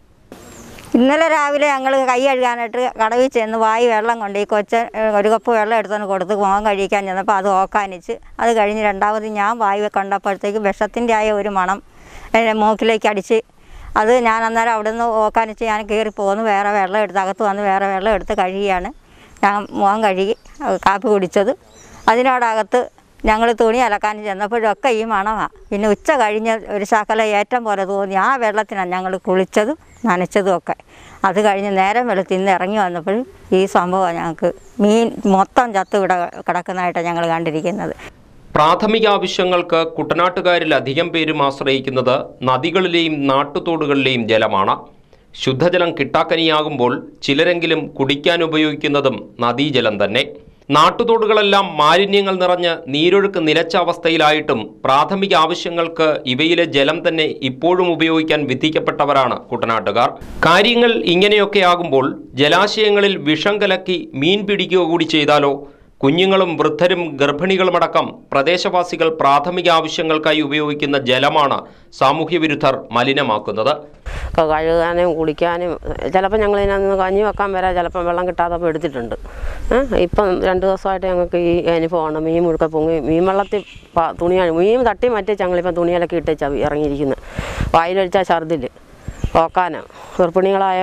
ഇന്നലെ രാവിലെ ഞങ്ങൾ കൈ കഴുകാനായിട്ട് കടവിൽ ചെന്ന് വായി വെള്ളം കൊണ്ട് ഈ കൊച്ചൻ ഏഹ്, ഒരു കപ്പ് വെള്ളം എടുത്തോണ്ട് കൊടുത്ത് മുഖം കഴിക്കാൻ ചെന്നപ്പോൾ അത് ഓക്കാനിച്ച് അത് കഴിഞ്ഞ് രണ്ടാമത് ഞാൻ വായി കണ്ടപ്പോഴത്തേക്ക് വിഷത്തിൻ്റെ ആയ ഒരു മണം എൻ്റെ മൂക്കിലേക്ക് അടിച്ച് അത് ഞാൻ അന്നേരം അവിടെ നിന്ന് ഓക്കാനിച്ച് ഞാൻ കയറി പോന്ന് വേറെ വെള്ളം എടുത്ത് അകത്ത് വന്ന് വേറെ വെള്ളം എടുത്ത് കഴുകിയാണ് ഞാൻ മുഖം കഴുകി അത് കാപ്പി കുടിച്ചത് അതിനോടകത്ത് ഞങ്ങൾ തുണി അലക്കാൻ ചെന്നപ്പോഴൊക്കെ ഈ മണമാണ് പിന്നെ ഉച്ച കഴിഞ്ഞ് ഒരു ശകല ഏറ്റം പോലെ തോന്നി ആ വെള്ളത്തിനാണ് ഞങ്ങൾ കുളിച്ചതും നനച്ചതും ഒക്കെ അത് കഴിഞ്ഞ് നേരം വെളുത്ത് ഇന്ന് ഇറങ്ങി വന്നപ്പോൾ ഈ സംഭവം ഞങ്ങൾക്ക് മീൻ മൊത്തം ചത്ത് ഇവിടെ കിടക്കുന്നതായിട്ടാണ് ഞങ്ങൾ കണ്ടിരിക്കുന്നത് പ്രാഥമിക ആവശ്യങ്ങൾക്ക് കുട്ടനാട്ടുകാരിൽ അധികം പേരും ആശ്രയിക്കുന്നത് നദികളിലെയും നാട്ടുതോടുകളിലെയും ജലമാണ് ശുദ്ധജലം കിട്ടാക്കനിയാകുമ്പോൾ ചിലരെങ്കിലും കുടിക്കാൻ ഉപയോഗിക്കുന്നതും നദീജലം തന്നെ നാട്ടുതോടുകളെല്ലാം മാലിന്യങ്ങൾ നിറഞ്ഞ് നീരൊഴുക്ക് നിലച്ച അവസ്ഥയിലായിട്ടും പ്രാഥമിക ആവശ്യങ്ങൾക്ക് ഇവയിലെ ജലം തന്നെ ഇപ്പോഴും ഉപയോഗിക്കാൻ വിധിക്കപ്പെട്ടവരാണ് കുട്ടനാട്ടുകാർ കാര്യങ്ങൾ ഇങ്ങനെയൊക്കെ ആകുമ്പോൾ ജലാശയങ്ങളിൽ വിഷം കലക്കി മീൻ പിടിക്കുക കൂടി ചെയ്താലോ കുഞ്ഞുങ്ങളും വൃദ്ധരും ഗർഭിണികളുമടക്കം പ്രദേശവാസികൾ പ്രാഥമിക ആവശ്യങ്ങൾക്കായി ഉപയോഗിക്കുന്ന ജലമാണ് സാമൂഹ്യവിരുദ്ധർ മലിനമാക്കുന്നത് ഒക്കെ കഴുകാനും കുളിക്കാനും ചിലപ്പോൾ ഞങ്ങൾ ഇതിനകത്ത് കഞ്ഞി വെക്കാൻ വരെ ചിലപ്പം വെള്ളം കിട്ടാത്തപ്പോൾ എടുത്തിട്ടുണ്ട് ഏഹ് ഇപ്പം രണ്ട് ദിവസമായിട്ട് ഞങ്ങൾക്ക് ഈ അനുഭവമാണ് മീൻ മുഴുക്ക പൊങ്ങി മീൻ വെള്ളത്തിൽ പ- തുണിയാണ് മീൻ തട്ടി മറ്റേ ഞങ്ങളിപ്പം തുണിയിലൊക്കെ ഇട്ടേച്ചാ ഇറങ്ങിയിരിക്കുന്നത് വായിലൊഴിച്ചാൽ ഛർദിൽ ഓക്കാന ഗർഭിണികളായ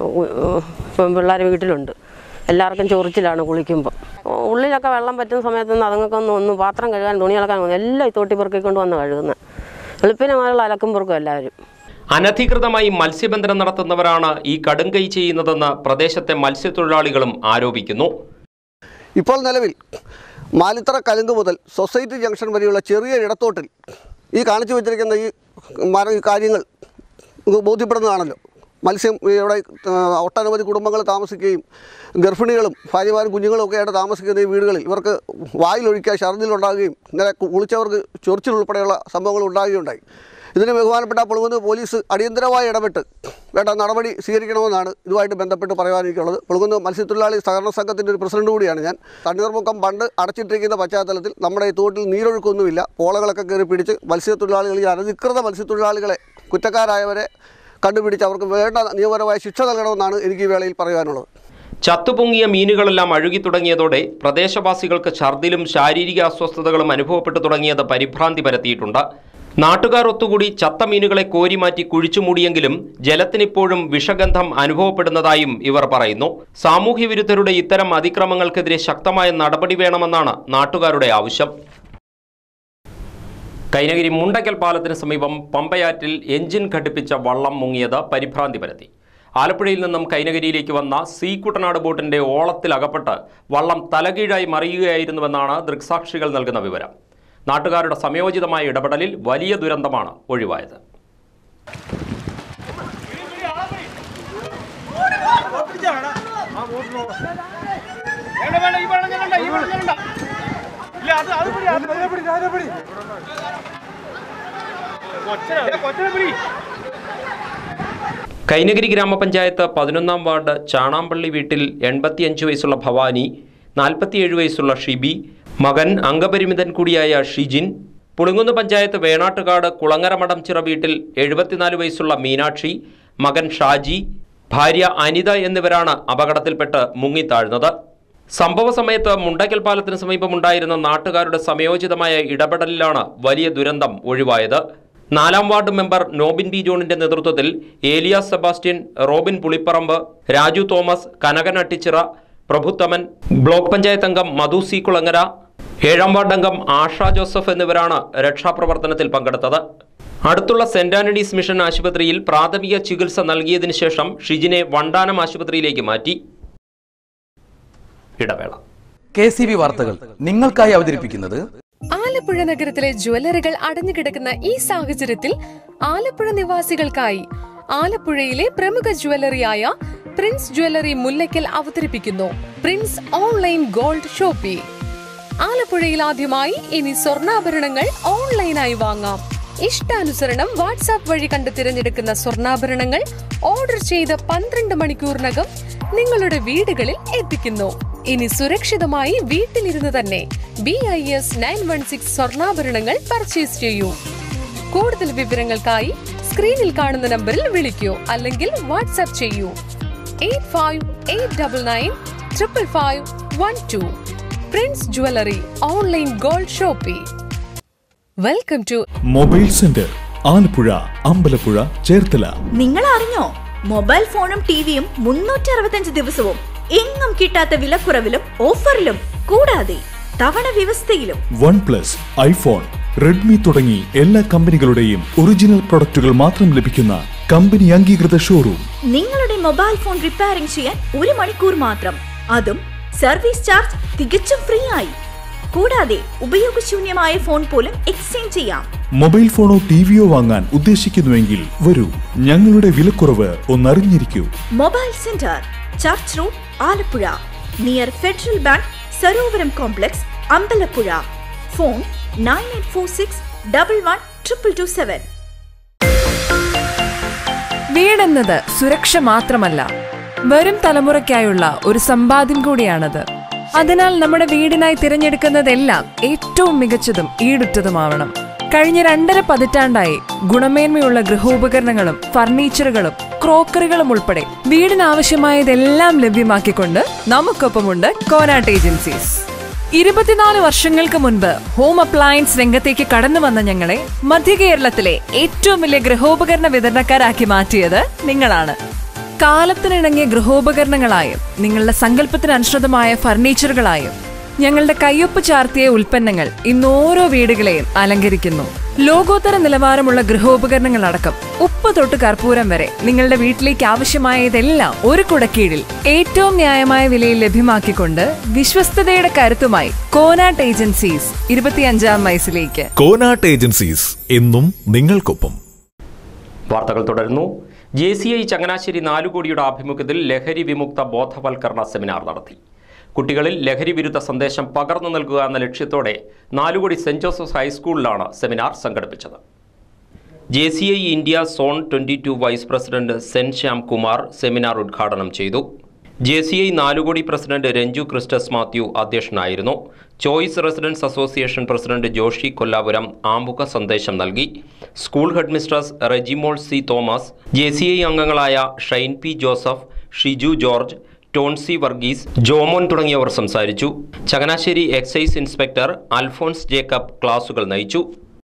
പിള്ളേർ വീട്ടിലുണ്ട് എല്ലാവർക്കും ചൊറിച്ചിലാണ് കുളിക്കുമ്പോൾ ഉള്ളിലൊക്കെ വെള്ളം പറ്റുന്ന സമയത്തൊന്നും അതുങ്ങൾക്കൊന്നും ഒന്നും പാത്രം കഴുകാൻ തുണി അലക്കാൻ ഒന്നും എല്ലാം ഈ തോട്ടി പെറുക്കിക്കൊണ്ട് വന്ന് കഴുകുന്നത് വെളുപ്പിനെ മുതലുള്ള അലക്കും പെറുക്കും എല്ലാവരും അനധികൃതമായി മത്സ്യബന്ധനം നടത്തുന്നവരാണ് ഈ കടുങ്കൈ ചെയ്യുന്നതെന്ന് പ്രദേശത്തെ മത്സ്യത്തൊഴിലാളികളും ആരോപിക്കുന്നു ഇപ്പോൾ നിലവിൽ മാലിത്തറ കലുങ്ക് മുതൽ സൊസൈറ്റി ജംഗ്ഷൻ വരെയുള്ള ചെറിയ ഇടത്തോട്ടിൽ ഈ കാണിച്ചു വെച്ചിരിക്കുന്ന ഈ മര ഈ കാര്യങ്ങൾ നിങ്ങൾക്ക് ബോധ്യപ്പെടുന്നതാണല്ലോ മത്സ്യം ഇവിടെ ആ, ഒട്ടനവധി കുടുംബങ്ങൾ താമസിക്കുകയും ഗർഭിണികളും ഭാര്യമാരും കുഞ്ഞുങ്ങളും ഒക്കെ ആയിട്ട് താമസിക്കുന്ന ഈ വീടുകളിൽ ഇവർക്ക് വായിലൊഴിക്കാൻ ഛർദിലുണ്ടാകുകയും ഇങ്ങനെ കുളിച്ചവർക്ക് ചൊറിച്ചിൽ ഉൾപ്പെടെയുള്ള സംഭവങ്ങൾ ഉണ്ടാകുകയുണ്ടായി ഇതിന് ബഹുമാനപ്പെട്ട പുളുകുന്ന് പോലീസ് അടിയന്തരമായി ഇടപെട്ട് വേണ്ട നടപടി സ്വീകരിക്കണമെന്നാണ് ഇതുമായിട്ട് ബന്ധപ്പെട്ട് പറയാനിരിക്കുന്നത് പുളുകുന്ന് മത്സ്യത്തൊഴിലാളി സഹകരണ സംഘത്തിൻ്റെ ഒരു പ്രസിഡന്റ് കൂടിയാണ് ഞാൻ തണ്ണീർമുക്കം പണ്ട് അടച്ചിട്ടിരിക്കുന്ന പശ്ചാത്തലത്തിൽ നമ്മുടെ ഈ തോട്ടിൽ നീരൊഴുക്കൊന്നുമില്ല പോളകളൊക്കെ കയറി പിടിച്ച് മത്സ്യത്തൊഴിലാളികൾ ഈ അനധികൃത മത്സ്യത്തൊഴിലാളികളെ കുറ്റക്കാരായവരെ കണ്ടുപിടിച്ച് അവർക്ക് വേണ്ട നിയമപരമായ ശിക്ഷ നൽകണമെന്നാണ് എനിക്ക് ഈ വേളയിൽ പറയാനുള്ളത് ചത്തുപൊങ്ങിയ മീനുകളെല്ലാം അഴുകി തുടങ്ങിയതോടെ പ്രദേശവാസികൾക്ക് ഛർദിലും ശാരീരിക അസ്വസ്ഥതകളും അനുഭവപ്പെട്ടു തുടങ്ങിയത് പരിഭ്രാന്തി പരത്തിയിട്ടുണ്ട് നാട്ടുകാർ ഒത്തുകൂടി ചത്ത മീനുകളെ കോരിമാറ്റി കുഴിച്ചുമൂടിയെങ്കിലും ജലത്തിനിപ്പോഴും വിഷഗന്ധം അനുഭവപ്പെടുന്നതായും ഇവർ പറയുന്നു സാമൂഹ്യവിരുദ്ധരുടെ ഇത്തരം അതിക്രമങ്ങൾക്കെതിരെ ശക്തമായ നടപടി വേണമെന്നാണ് നാട്ടുകാരുടെ ആവശ്യം കൈനഗിരി മുണ്ടക്കൽ പാലത്തിന് സമീപം പമ്പയാറ്റിൽ എഞ്ചിൻ ഘടിപ്പിച്ച വള്ളം മുങ്ങിയത് പരിഭ്രാന്തി പരത്തി ആലപ്പുഴയിൽ നിന്നും കൈനഗിരിയിലേക്ക് വന്ന സി കുട്ടനാട് ബോട്ടിന്റെ ഓളത്തിൽ അകപ്പെട്ട് വള്ളം തലകീഴായി മറിയുകയായിരുന്നുവെന്നാണ് ദൃക്സാക്ഷികൾ നൽകുന്ന വിവരം നാട്ടുകാരുടെ സമയോചിതമായ ഇടപെടലിൽ വലിയ ദുരന്തമാണ് ഒഴിവായത് കൈനഗിരി ഗ്രാമപഞ്ചായത്ത് പതിനൊന്നാം വാർഡ് ചാണാമ്പള്ളി വീട്ടിൽ എൺപത്തിയഞ്ച് വയസ്സുള്ള ഭവാനി നാൽപ്പത്തിയേഴ് വയസ്സുള്ള ഷിബി മകൻ അംഗപരിമിതൻ കൂടിയായ ഷിജിൻ പുളുങ്ങുന്ന് പഞ്ചായത്ത് വേണാട്ടുകാട് കുളങ്ങരമടം ചിറ വീട്ടിൽ എഴുപത്തിനാല് വയസ്സുള്ള മീനാക്ഷി മകൻ ഷാജി ഭാര്യ അനിത എന്നിവരാണ് അപകടത്തിൽപ്പെട്ട് മുങ്ങിത്താഴ്ന്നത് സംഭവ സമയത്ത് മുണ്ടക്കൽ പാലത്തിന് സമീപമുണ്ടായിരുന്ന നാട്ടുകാരുടെ സമയോചിതമായ ഇടപെടലിലാണ് വലിയ ദുരന്തം ഒഴിവായത് നാലാം വാർഡ് മെമ്പർ നോബിൻ ബി ജോണിന്റെ നേതൃത്വത്തിൽ ഏലിയാസ് സെബാസ്റ്റ്യൻ റോബിൻ പുളിപ്പറമ്പ് രാജു തോമസ് കനകൻ അട്ടിച്ചിറ പ്രഭുത്തമൻ ബ്ലോക്ക് പഞ്ചായത്ത് അംഗം മധു സി കുളങ്ങര ഏഴാം വാർഡ് അംഗം ആഷ ജോസഫ് എന്നിവരാണ് രക്ഷാപ്രവർത്തനത്തിൽ പങ്കെടുത്തത് അടുത്തുള്ള സെന്റ് ആന്റണീസ് മിഷൻ ആശുപത്രിയിൽ പ്രാഥമിക ചികിത്സ നൽകിയതിനു ശേഷം ഷിജിനെ വണ്ടാനം ആശുപത്രിയിലേക്ക് മാറ്റി ഇടവേള കെ സി ബി വാർത്തകൾ നിങ്ങൾക്കായി അവതരിപ്പിക്കുന്നത് ആലപ്പുഴ നഗരത്തിലെ ജ്വല്ലറികൾ അടഞ്ഞുകിടക്കുന്ന ഈ സാഹചര്യത്തിൽ ആലപ്പുഴ നിവാസികൾക്കായി ആലപ്പുഴയിലെ പ്രമുഖ ജ്വല്ലറിയായ പ്രിൻസ് ജ്വല്ലറി മുല്ലയ്ക്കൽ അവതരിപ്പിക്കുന്നു പ്രിൻസ് ഓൺലൈൻ ഗോൾഡ് ഷോപ്പി ആലപ്പുഴയിൽ ആദ്യമായി ഇനി സ്വർണ്ണാഭരണങ്ങൾ ഓൺലൈനായി വാങ്ങാം ഇഷ്ടാനുസരണം വാട്സാപ്പ് വഴി കണ്ട് തിരഞ്ഞെടുക്കുന്ന സ്വർണ്ണാഭരണങ്ങൾ ഓർഡർ ചെയ്ത് പന്ത്രണ്ട് മണിക്കൂറിനകം നിങ്ങളുടെ വീടുകളിൽ എത്തിക്കുന്നു ഇനി സുരക്ഷിതമായി വീട്ടിലിരുന്ന് തന്നെ B I S nine one six സ്വർണ്ണാഭരണങ്ങൾ പർച്ചേസ് ചെയ്യൂ കൂടുതൽ വിവരങ്ങൾക്കായി സ്ക്രീനിൽ കാണുന്ന നമ്പറിൽ വിളിക്കൂ അല്ലെങ്കിൽ വാട്സാപ്പ് ചെയ്യൂ eight five eight double nine triple five one two Prince Jewellery online gold shoppe welcome to mobile centre Alappuzha Ambalappuzha Cherthala നിങ്ങൾ അറിഞ്ഞോ മൊബൈൽ ഫോണും ടിവിയും മുന്നൂറ്റി അറുപത്തഞ്ച് ദിവസവും എങ്ങും കിട്ടാത്ത വിലക്കുറവിലും ഓഫറിലും കൂടാതെ തവണ വ്യവസ്ഥയിലും വൺ പ്ലസ് ഐഫോൺ റെഡ്മി തുടങ്ങി എല്ലാ കമ്പനികളുടെയും ഒറിജിനൽ പ്രൊഡക്റ്റുകൾ മാത്രം ലഭിക്കുന്ന കമ്പനി അംഗീകൃത ഷോറൂം നിങ്ങളുടെ മൊബൈൽ ഫോൺ റിപ്പയറിംഗ് ചെയ്യാൻ ഒരു മണിക്കൂർ മാത്രം അതും സർവീസ് ചാർജ് തികച്ചും ഫ്രീ ആയി കൂടാതെ ഉപയോഗശൂന്യമായ ഫോൺ പോലും എക്സ്ചേഞ്ച് ചെയ്യാം മൊബൈൽ ഫോണോ ടിവിയോ വാങ്ങാൻ ഉദ്ദേശിക്കുന്നുവെങ്കിൽ വരൂ ഞങ്ങളുടെ വിലക്കുറവ് ഒന്നറിഞ്ഞിരിക്കൂ mobile centre church road Alappuzha near Federal Bank Sarovaram complex Ambalappuzha phone nine eight four six double one triple two seven വീടെന്നത് സുരക്ഷ മാത്രമല്ല വരും തലമുറയ്ക്കായുള്ള ഒരു സമ്പാദ്യം കൂടിയാണത് അതിനാൽ നമ്മുടെ വീടിനായി തിരഞ്ഞെടുക്കുന്നതെല്ലാം ഏറ്റവും മികച്ചതും ഈടുറ്റതുമാവണം കഴിഞ്ഞ രണ്ടര പതിറ്റാണ്ടായി ഗുണമേന്മയുള്ള ഗൃഹോപകരണങ്ങളും ഫർണിച്ചറുകളും ക്രോക്കറികളും ഉൾപ്പെടെ വീടിനാവശ്യമായതെല്ലാം ലഭ്യമാക്കിക്കൊണ്ട് നമുക്കൊപ്പമുണ്ട് കോനാട്ട് ഏജൻസീസ് ഇരുപത്തിനാല് വർഷങ്ങൾക്ക് മുൻപ് ഹോം അപ്ലയൻസ് രംഗത്തേക്ക് കടന്നു വന്ന ഞങ്ങളെ മധ്യ കേരളത്തിലെ ഏറ്റവും വലിയ ഗൃഹോപകരണ വിതരണക്കാരാക്കി മാറ്റിയത് നിങ്ങളാണ് കാലത്തിനിണങ്ങിയ ഗൃഹോപകരണങ്ങളായും നിങ്ങളുടെ സങ്കല്പത്തിന് അനുസൃതമായ ഫർണിച്ചറുകളായും ഞങ്ങളുടെ കയ്യൊപ്പ് ചാർത്തിയ ഉൽപ്പന്നങ്ങൾ ഇന്ന് ഓരോ വീടുകളെയും അലങ്കരിക്കുന്നു ലോകോത്തര നിലവാരമുള്ള ഗൃഹോപകരണങ്ങൾ അടക്കം ഉപ്പ് തൊട്ട് കർപ്പൂരം വരെ നിങ്ങളുടെ വീട്ടിലേക്ക് ആവശ്യമായതെല്ലാം ഒരു കുടക്കീഴിൽ ഏറ്റവും ന്യായമായ വിലയിൽ ലഭ്യമാക്കിക്കൊണ്ട് വിശ്വസ്തതയുടെ കരുത്തുമായി കോനാട്ട് ഏജൻസീസ് ഇരുപത്തിയഞ്ചാം വയസ്സിലേക്ക് കോനാട്ട് ഏജൻസീസ് എന്നും നിങ്ങൾക്കൊപ്പം വാർത്തകൾ തുടരുന്നു ജെ സി ഐ ചങ്ങനാശ്ശേരി നാലുകോടിയുടെ ആഭിമുഖ്യത്തിൽ ലഹരി വിമുക്ത ബോധവൽക്കരണ സെമിനാർ നടത്തി കുട്ടികളിൽ ലഹരി വിരുദ്ധ സന്ദേശം പകർന്നു നൽകുക എന്ന ലക്ഷ്യത്തോടെ നാലുകോടി സെന്റ് ജോസഫ്സ് ഹൈസ്കൂളിലാണ് സെമിനാർ സംഘടിപ്പിച്ചത് J C I India zone twenty two vice president Sen Shyam Kumar seminar ഉദ്ഘാടനം ചെയ്തു J C I Nalukodi president Renju Christus Mathew അധ്യക്ഷനായിരുന്നു choice residence association president Joshy Kollapuram ആമുഖ സന്ദേശം നൽകി school head mistress Rejimol C Thomas J C I അംഗങ്ങളായ ഷൈൻ പി ജോസഫ് ഷിജു ജോർജ് ടോൺസി വർഗീസ് ജോമോൻ തുടങ്ങിയവർ സംസാരിച്ചു ചങ്ങനാശ്ശേരി എക്സൈസ് ഇൻസ്പെക്ടർ അൽഫോൺസ് ജേക്കബ് ക്ലാസുകൾ നയിച്ചു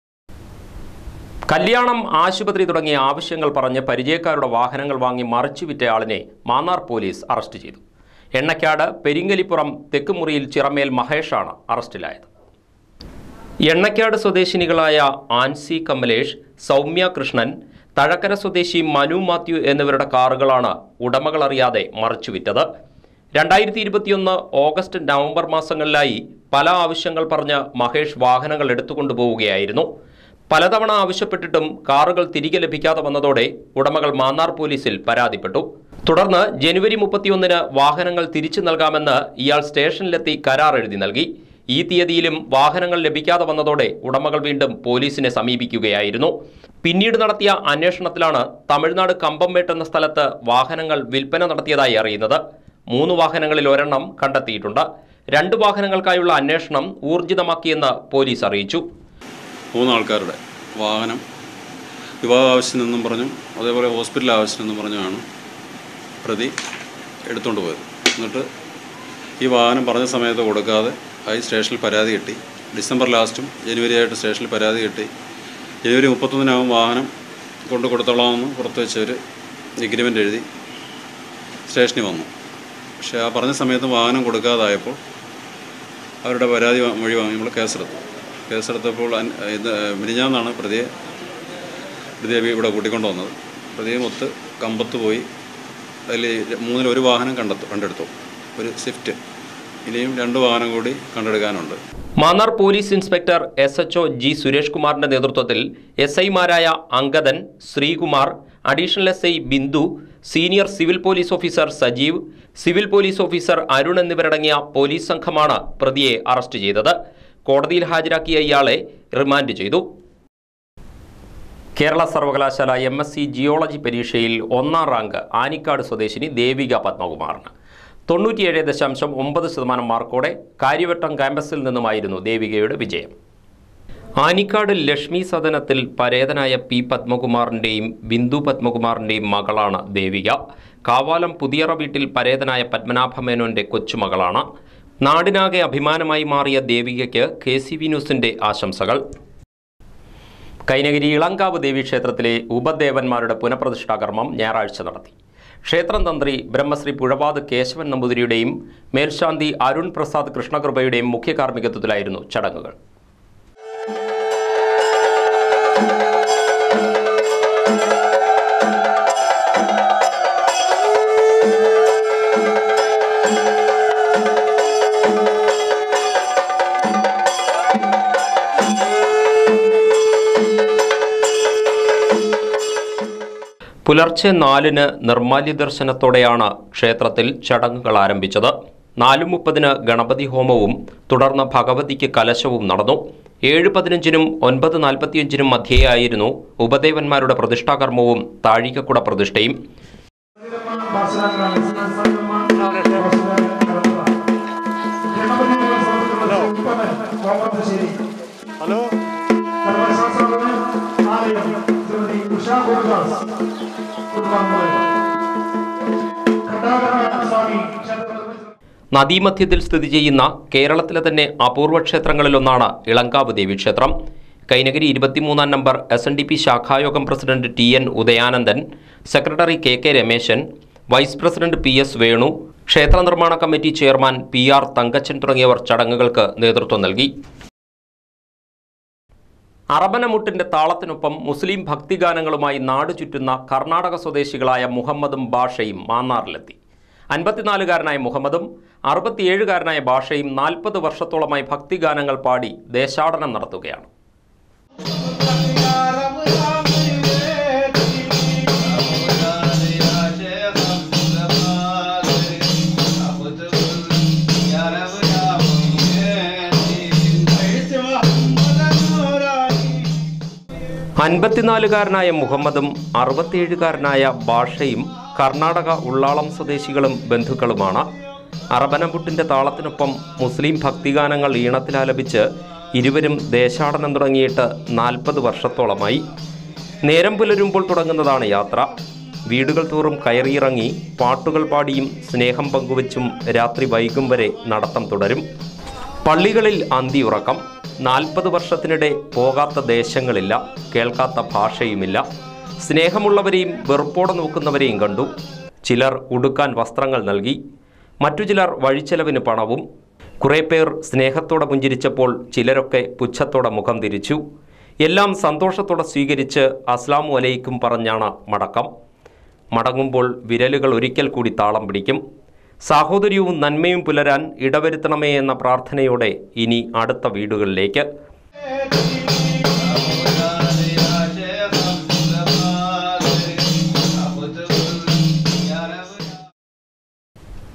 കല്യാണം ആശുപത്രി തുടങ്ങിയ ആവശ്യങ്ങൾ പറഞ്ഞ് പരിചയക്കാരുടെ വാഹനങ്ങൾ വാങ്ങി മറിച്ചുവിറ്റയാളിനെ മാന്നാർ പോലീസ് അറസ്റ്റ് ചെയ്തു എണ്ണക്കാട് പെരിങ്ങലിപ്പുറം തെക്കുമുറിയിൽ ചിറമേൽ മഹേഷാണ് അറസ്റ്റിലായത് എണ്ണക്കാട് സ്വദേശിനികളായ ആൻസി കമലേഷ് സൗമ്യ കൃഷ്ണൻ തഴക്കര സ്വദേശി മനു മാത്യു എന്നിവരുടെ കാറുകളാണ് ഉടമകൾ അറിയാതെ മറിച്ചുവിറ്റത് രണ്ടായിരത്തി ഇരുപത്തിയൊന്ന് ഓഗസ്റ്റ് നവംബർ മാസങ്ങളിലായി പല ആവശ്യങ്ങൾ പറഞ്ഞ് മഹേഷ് വാഹനങ്ങൾ എടുത്തുകൊണ്ടുപോവുകയായിരുന്നു പലതവണ ആവശ്യപ്പെട്ടിട്ടും കാറുകൾ തിരികെ ലഭിക്കാതെ വന്നതോടെ ഉടമകൾ മാന്നാർ പോലീസിൽ പരാതിപ്പെട്ടു തുടർന്ന് ജനുവരി മുപ്പത്തിയൊന്നിന് വാഹനങ്ങൾ തിരിച്ചു നൽകാമെന്ന് ഇയാൾ സ്റ്റേഷനിലെത്തി കരാർ എഴുതി നൽകി ഈ തീയതിയിലും വാഹനങ്ങൾ ലഭിക്കാതെ വന്നതോടെ ഉടമകൾ വീണ്ടും പോലീസിനെ സമീപിക്കുകയായിരുന്നു പിന്നീട് നടത്തിയ അന്വേഷണത്തിലാണ് തമിഴ്നാട് കമ്പംമേട്ട് എന്ന സ്ഥലത്ത് വാഹനങ്ങൾ വിൽപ്പന നടത്തിയതായി അറിയുന്നത് മൂന്ന് വാഹനങ്ങളിൽ ഒരെണ്ണം കണ്ടെത്തിയിട്ടുണ്ട് രണ്ട് വാഹനങ്ങൾക്കായുള്ള അന്വേഷണം ഊർജിതമാക്കിയെന്ന് പോലീസ് അറിയിച്ചു മൂന്ന് ആൾക്കാരുടെ വാഹനം വിവാഹ ആവശ്യത്തിനെന്നും പറഞ്ഞും അതേപോലെ ഹോസ്പിറ്റൽ ആവശ്യത്തിനെന്നും പറഞ്ഞുമാണ് പ്രതി എടുത്തുകൊണ്ട് പോയത് എന്നിട്ട് ഈ വാഹനം പറഞ്ഞ സമയത്ത് കൊടുക്കാതെ ആയി സ്റ്റേഷനിൽ പരാതി കിട്ടി ഡിസംബർ ലാസ്റ്റും ജനുവരി ആയിട്ട് സ്റ്റേഷനിൽ പരാതി കിട്ടി ജനുവരി മുപ്പത്തൊന്നിനാവും വാഹനം കൊണ്ട് കൊടുത്തോളാമെന്ന് പുറത്ത് വെച്ച് ഒരു എഗ്രിമെൻ്റ് എഴുതി സ്റ്റേഷനിൽ വന്നു പക്ഷേ ആ പറഞ്ഞ സമയത്ത് വാഹനം കൊടുക്കാതായപ്പോൾ അവരുടെ പരാതി വാ- മൊഴി വാങ്ങി നമ്മൾ കേസെടുത്തു കേസെടുത്തപ്പോൾ അൻ- ഇത് മിനിഞ്ഞാന്നാണ് പ്രതിയെ പ്രതിയെ ഇവിടെ കൂട്ടിക്കൊണ്ട് വന്നത് പ്രതിയെ മൊത്ത് കമ്പത്ത് പോയി അതിൽ മൂന്നിൽ ഒരു വാഹനം കണ്ടെത്തു കണ്ടെടുത്തു ഒരു സ്വിഫ്റ്റ് ഇനിയും രണ്ട് വാഹനം കൂടി കണ്ടെടുക്കാനുണ്ട് Mannar police inspector S H G Suresh കുമാറിന്റെ നേതൃത്വത്തിൽ എസ് ഐമാരായ Angadan Sreekumar additional S I Bindu senior civil police officer Sajeev civil police officer Arun എന്നിവരടങ്ങിയ പോലീസ് സംഘമാണ് പ്രതിയെ അറസ്റ്റ് ചെയ്തത് കോടതിയിൽ ഹാജരാക്കിയ ഇയാളെ റിമാൻഡ് ചെയ്തു കേരള സർവകലാശാല എം എസ് സി ജിയോളജി പരീക്ഷയിൽ ഒന്നാം റാങ്ക് ആനിക്കാട് സ്വദേശിനി ദേവിക പത്മകുമാറിന് തൊണ്ണൂറ്റിയേഴ് ദശാംശം ഒമ്പത് ശതമാനം മാർക്കോടെ കാര്യവട്ടം ക്യാമ്പസിൽ നിന്നുമായിരുന്നു ദേവികയുടെ വിജയം ആനിക്കാട് ലക്ഷ്മി സദനത്തിൽ പരേതനായ പി പത്മകുമാറിൻ്റെയും ബിന്ദു പത്മകുമാറിൻ്റെയും മകളാണ് ദേവിക കാവാലം പുതിയറ വീട്ടിൽ പരേതനായ പത്മനാഭമേനോൻ്റെ കൊച്ചുമകളാണ് നാടിനാകെ അഭിമാനമായി മാറിയ ദേവികയ്ക്ക് കെ സി വി ന്യൂസിൻ്റെ ആശംസകൾ കൈനഗിരി ഇളങ്കാവ് ദേവീക്ഷേത്രത്തിലെ ഉപദേവന്മാരുടെ പുനഃപ്രതിഷ്ഠാകർമ്മം ഞായറാഴ്ച നടത്തി ക്ഷേത്രം തന്ത്രി ബ്രഹ്മശ്രീ പുഴവാത് കേശവൻ നമ്പൂതിരിയുടെയും മേൽശാന്തി അരുൺ പ്രസാദ് കൃഷ്ണകൃപയുടെയും മുഖ്യ കാർമ്മികത്വത്തിലായിരുന്നു ചടങ്ങുകൾ പുലർച്ചെ നാലിന് നിർമാല്യ ദർശനത്തോടെയാണ് ക്ഷേത്രത്തിൽ ചടങ്ങുകൾ ആരംഭിച്ചത് നാലു മുപ്പതിന് ഗണപതി ഹോമവും തുടർന്ന് ഭഗവതിക്ക് കലശവും നടന്നു ഏഴ് പതിനഞ്ചിനും ഒൻപത് നാൽപ്പത്തിയഞ്ചിനും മധ്യേയായിരുന്നു ഉപദേവന്മാരുടെ പ്രതിഷ്ഠാകർമ്മവും താഴികക്കുട പ്രതിഷ്ഠയും ഹലോ നദീമധ്യത്തിൽ സ്ഥിതി ചെയ്യുന്ന കേരളത്തിലെ തന്നെ അപൂർവ ക്ഷേത്രങ്ങളിലൊന്നാണ് ഇളങ്കാവ് ദേവീക്ഷേത്രം കൈനഗിരി ഇരുപത്തിമൂന്നാം number S N D P ശാഖായോഗം president T N Udayanandan secretary K K Rameshan vice president P S Venu ക്ഷേത്ര നിർമ്മാണ committee chairman P R Thankachan തുടങ്ങിയവർ ചടങ്ങുകൾക്ക് നേതൃത്വം നൽകി അറബനമുട്ടിന്റെ താളത്തിനൊപ്പം മുസ്ലിം ഭക്തിഗാനങ്ങളുമായി നാടു ചുറ്റുന്ന കർണാടക സ്വദേശികളായ മുഹമ്മദും ബാഷയും മാന്നാറിലെത്തി അൻപത്തിനാലുകാരനായ മുഹമ്മദും അറുപത്തിയേഴുകാരനായ ബാഷയും നാൽപ്പത് വർഷത്തോളമായി ഭക്തിഗാനങ്ങൾ പാടി ദേശാടനം നടത്തുകയാണ് അൻപത്തിനാലുകാരനായ മുഹമ്മദും അറുപത്തിയേഴുകാരനായ ബാഷയും കർണാടക ഉള്ളാളം സ്വദേശികളും ബന്ധുക്കളുമാണ് അറബനപുട്ടിന്റെ താളത്തിനൊപ്പം മുസ്ലിം ഭക്തിഗാനങ്ങൾ ഈണത്തിലാലപിച്ച് ഇരുവരും ദേശാടനം തുടങ്ങിയിട്ട് നാൽപ്പത് വർഷത്തോളമായി നേരം പുലരുമ്പോൾ തുടങ്ങുന്നതാണ് യാത്ര വീടുകൾ തോറും കയറിയിറങ്ങി പാട്ടുകൾ പാടിയും സ്നേഹം പങ്കുവച്ചും രാത്രി വൈകും വരെ നടത്തം തുടരും പള്ളികളിൽ അന്തിയുറക്കം നാൽപ്പത് വർഷത്തിനിടെ പോകാത്ത ദേശങ്ങളില്ല കേൾക്കാത്ത ഭാഷയുമില്ല സ്നേഹമുള്ളവരെയും വെറുപ്പോടെ നോക്കുന്നവരെയും കണ്ടു ചിലർ ഉടുക്കാൻ വസ്ത്രങ്ങൾ നൽകി മറ്റു ചിലർ വഴിച്ചെലവിന് പണവും കുറേ പേർ സ്നേഹത്തോടെ പുഞ്ചിരിച്ചപ്പോൾ ചിലരൊക്കെ പുച്ഛത്തോടെ മുഖം തിരിച്ചു എല്ലാം സന്തോഷത്തോടെ സ്വീകരിച്ച് അസ്ലാമു അലൈക്കും പറഞ്ഞാണ് മടക്കം മടങ്ങുമ്പോൾ വിരലുകൾ ഒരിക്കൽ കൂടി താളം പിടിക്കും സാഹോദര്യവും നന്മയും പുലരാൻ ഇടവരുത്തണമേ എന്ന പ്രാർത്ഥനയോടെ ഇനി അടുത്ത വീടുകളിലേക്ക്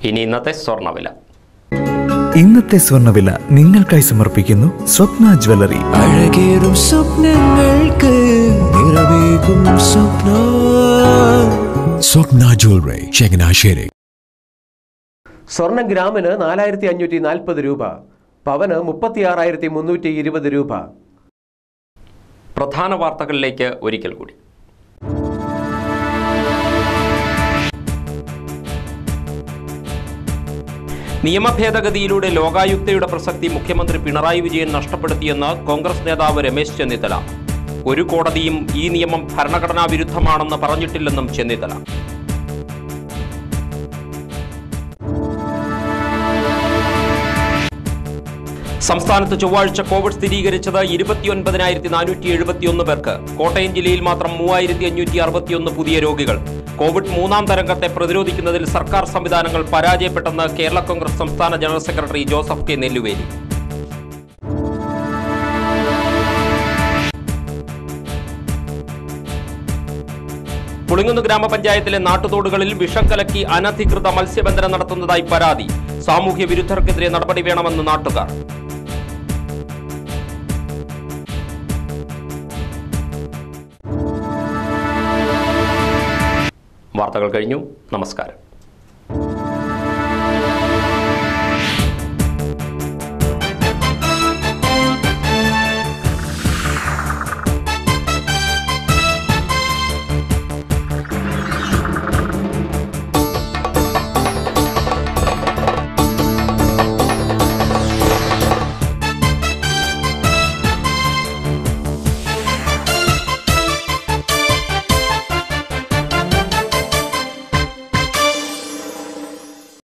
ഇനി ഇന്നത്തെ സ്വർണ്ണവില ഇന്നത്തെ സ്വർണ്ണവില നിങ്ങൾക്കായി സമർപ്പിക്കുന്നു സ്വപ്ന ജ്വല്ലറി അഴകേറും സ്വപ്നങ്ങൾക്ക് നിറവേകും സ്വപ്ന സ്വപ്ന ജ്വല്ലറി ചങ്ങനാശ്ശേരി സ്വർണം ഗ്രാമിന് നാലായിരത്തി അഞ്ഞൂറ്റി നാൽപ്പത് രൂപ പവന് മുപ്പത്തിയാറായിരത്തി മുന്നൂറ്റി ഇരുപത് രൂപ പ്രധാന വാർത്തകളിലേക്ക് ഒരിക്കൽ കൂടി നിയമഭേദഗതിയിലൂടെ ലോകായുക്തയുടെ പ്രസക്തി മുഖ്യമന്ത്രി പിണറായി വിജയൻ നഷ്ടപ്പെടുത്തിയെന്ന് കോൺഗ്രസ് നേതാവ് രമേശ് ചെന്നിത്തല ഒരു കോടതിയും ഈ നിയമം ഭരണഘടനാ വിരുദ്ധമാണെന്ന് പറഞ്ഞിട്ടില്ലെന്നും ചെന്നിത്തല സംസ്ഥാനത്ത് ചൊവ്വാഴ്ച കോവിഡ് സ്ഥിരീകരിച്ചത് ഇരുപത്തിയൊൻപതിനായിരത്തി നാനൂറ്റി എഴുപത്തിയൊന്ന് പേർക്ക് കോട്ടയം ജില്ലയിൽ മാത്രം മൂവായിരത്തി അഞ്ഞൂറ്റി അറുപത്തിയൊന്ന് പുതിയ രോഗികൾ കോവിഡ് മൂന്നാം തരംഗത്തെ പ്രതിരോധിക്കുന്നതിൽ സർക്കാർ സംവിധാനങ്ങൾ പരാജയപ്പെട്ടെന്ന് കേരള കോൺഗ്രസ് സംസ്ഥാന general secretary Joseph K Nelluveli Pulinkunnu ഗ്രാമപഞ്ചായത്തിലെ നാട്ടുതോടുകളിൽ വിഷം കലക്കി അനധികൃത മത്സ്യബന്ധനം നടത്തുന്നതായി പരാതി സാമൂഹ്യ വിരുദ്ധർക്കെതിരെ നടപടി വേണമെന്ന് നാട്ടുകാർ വാർത്തകൾ കഴിഞ്ഞു നമസ്കാരം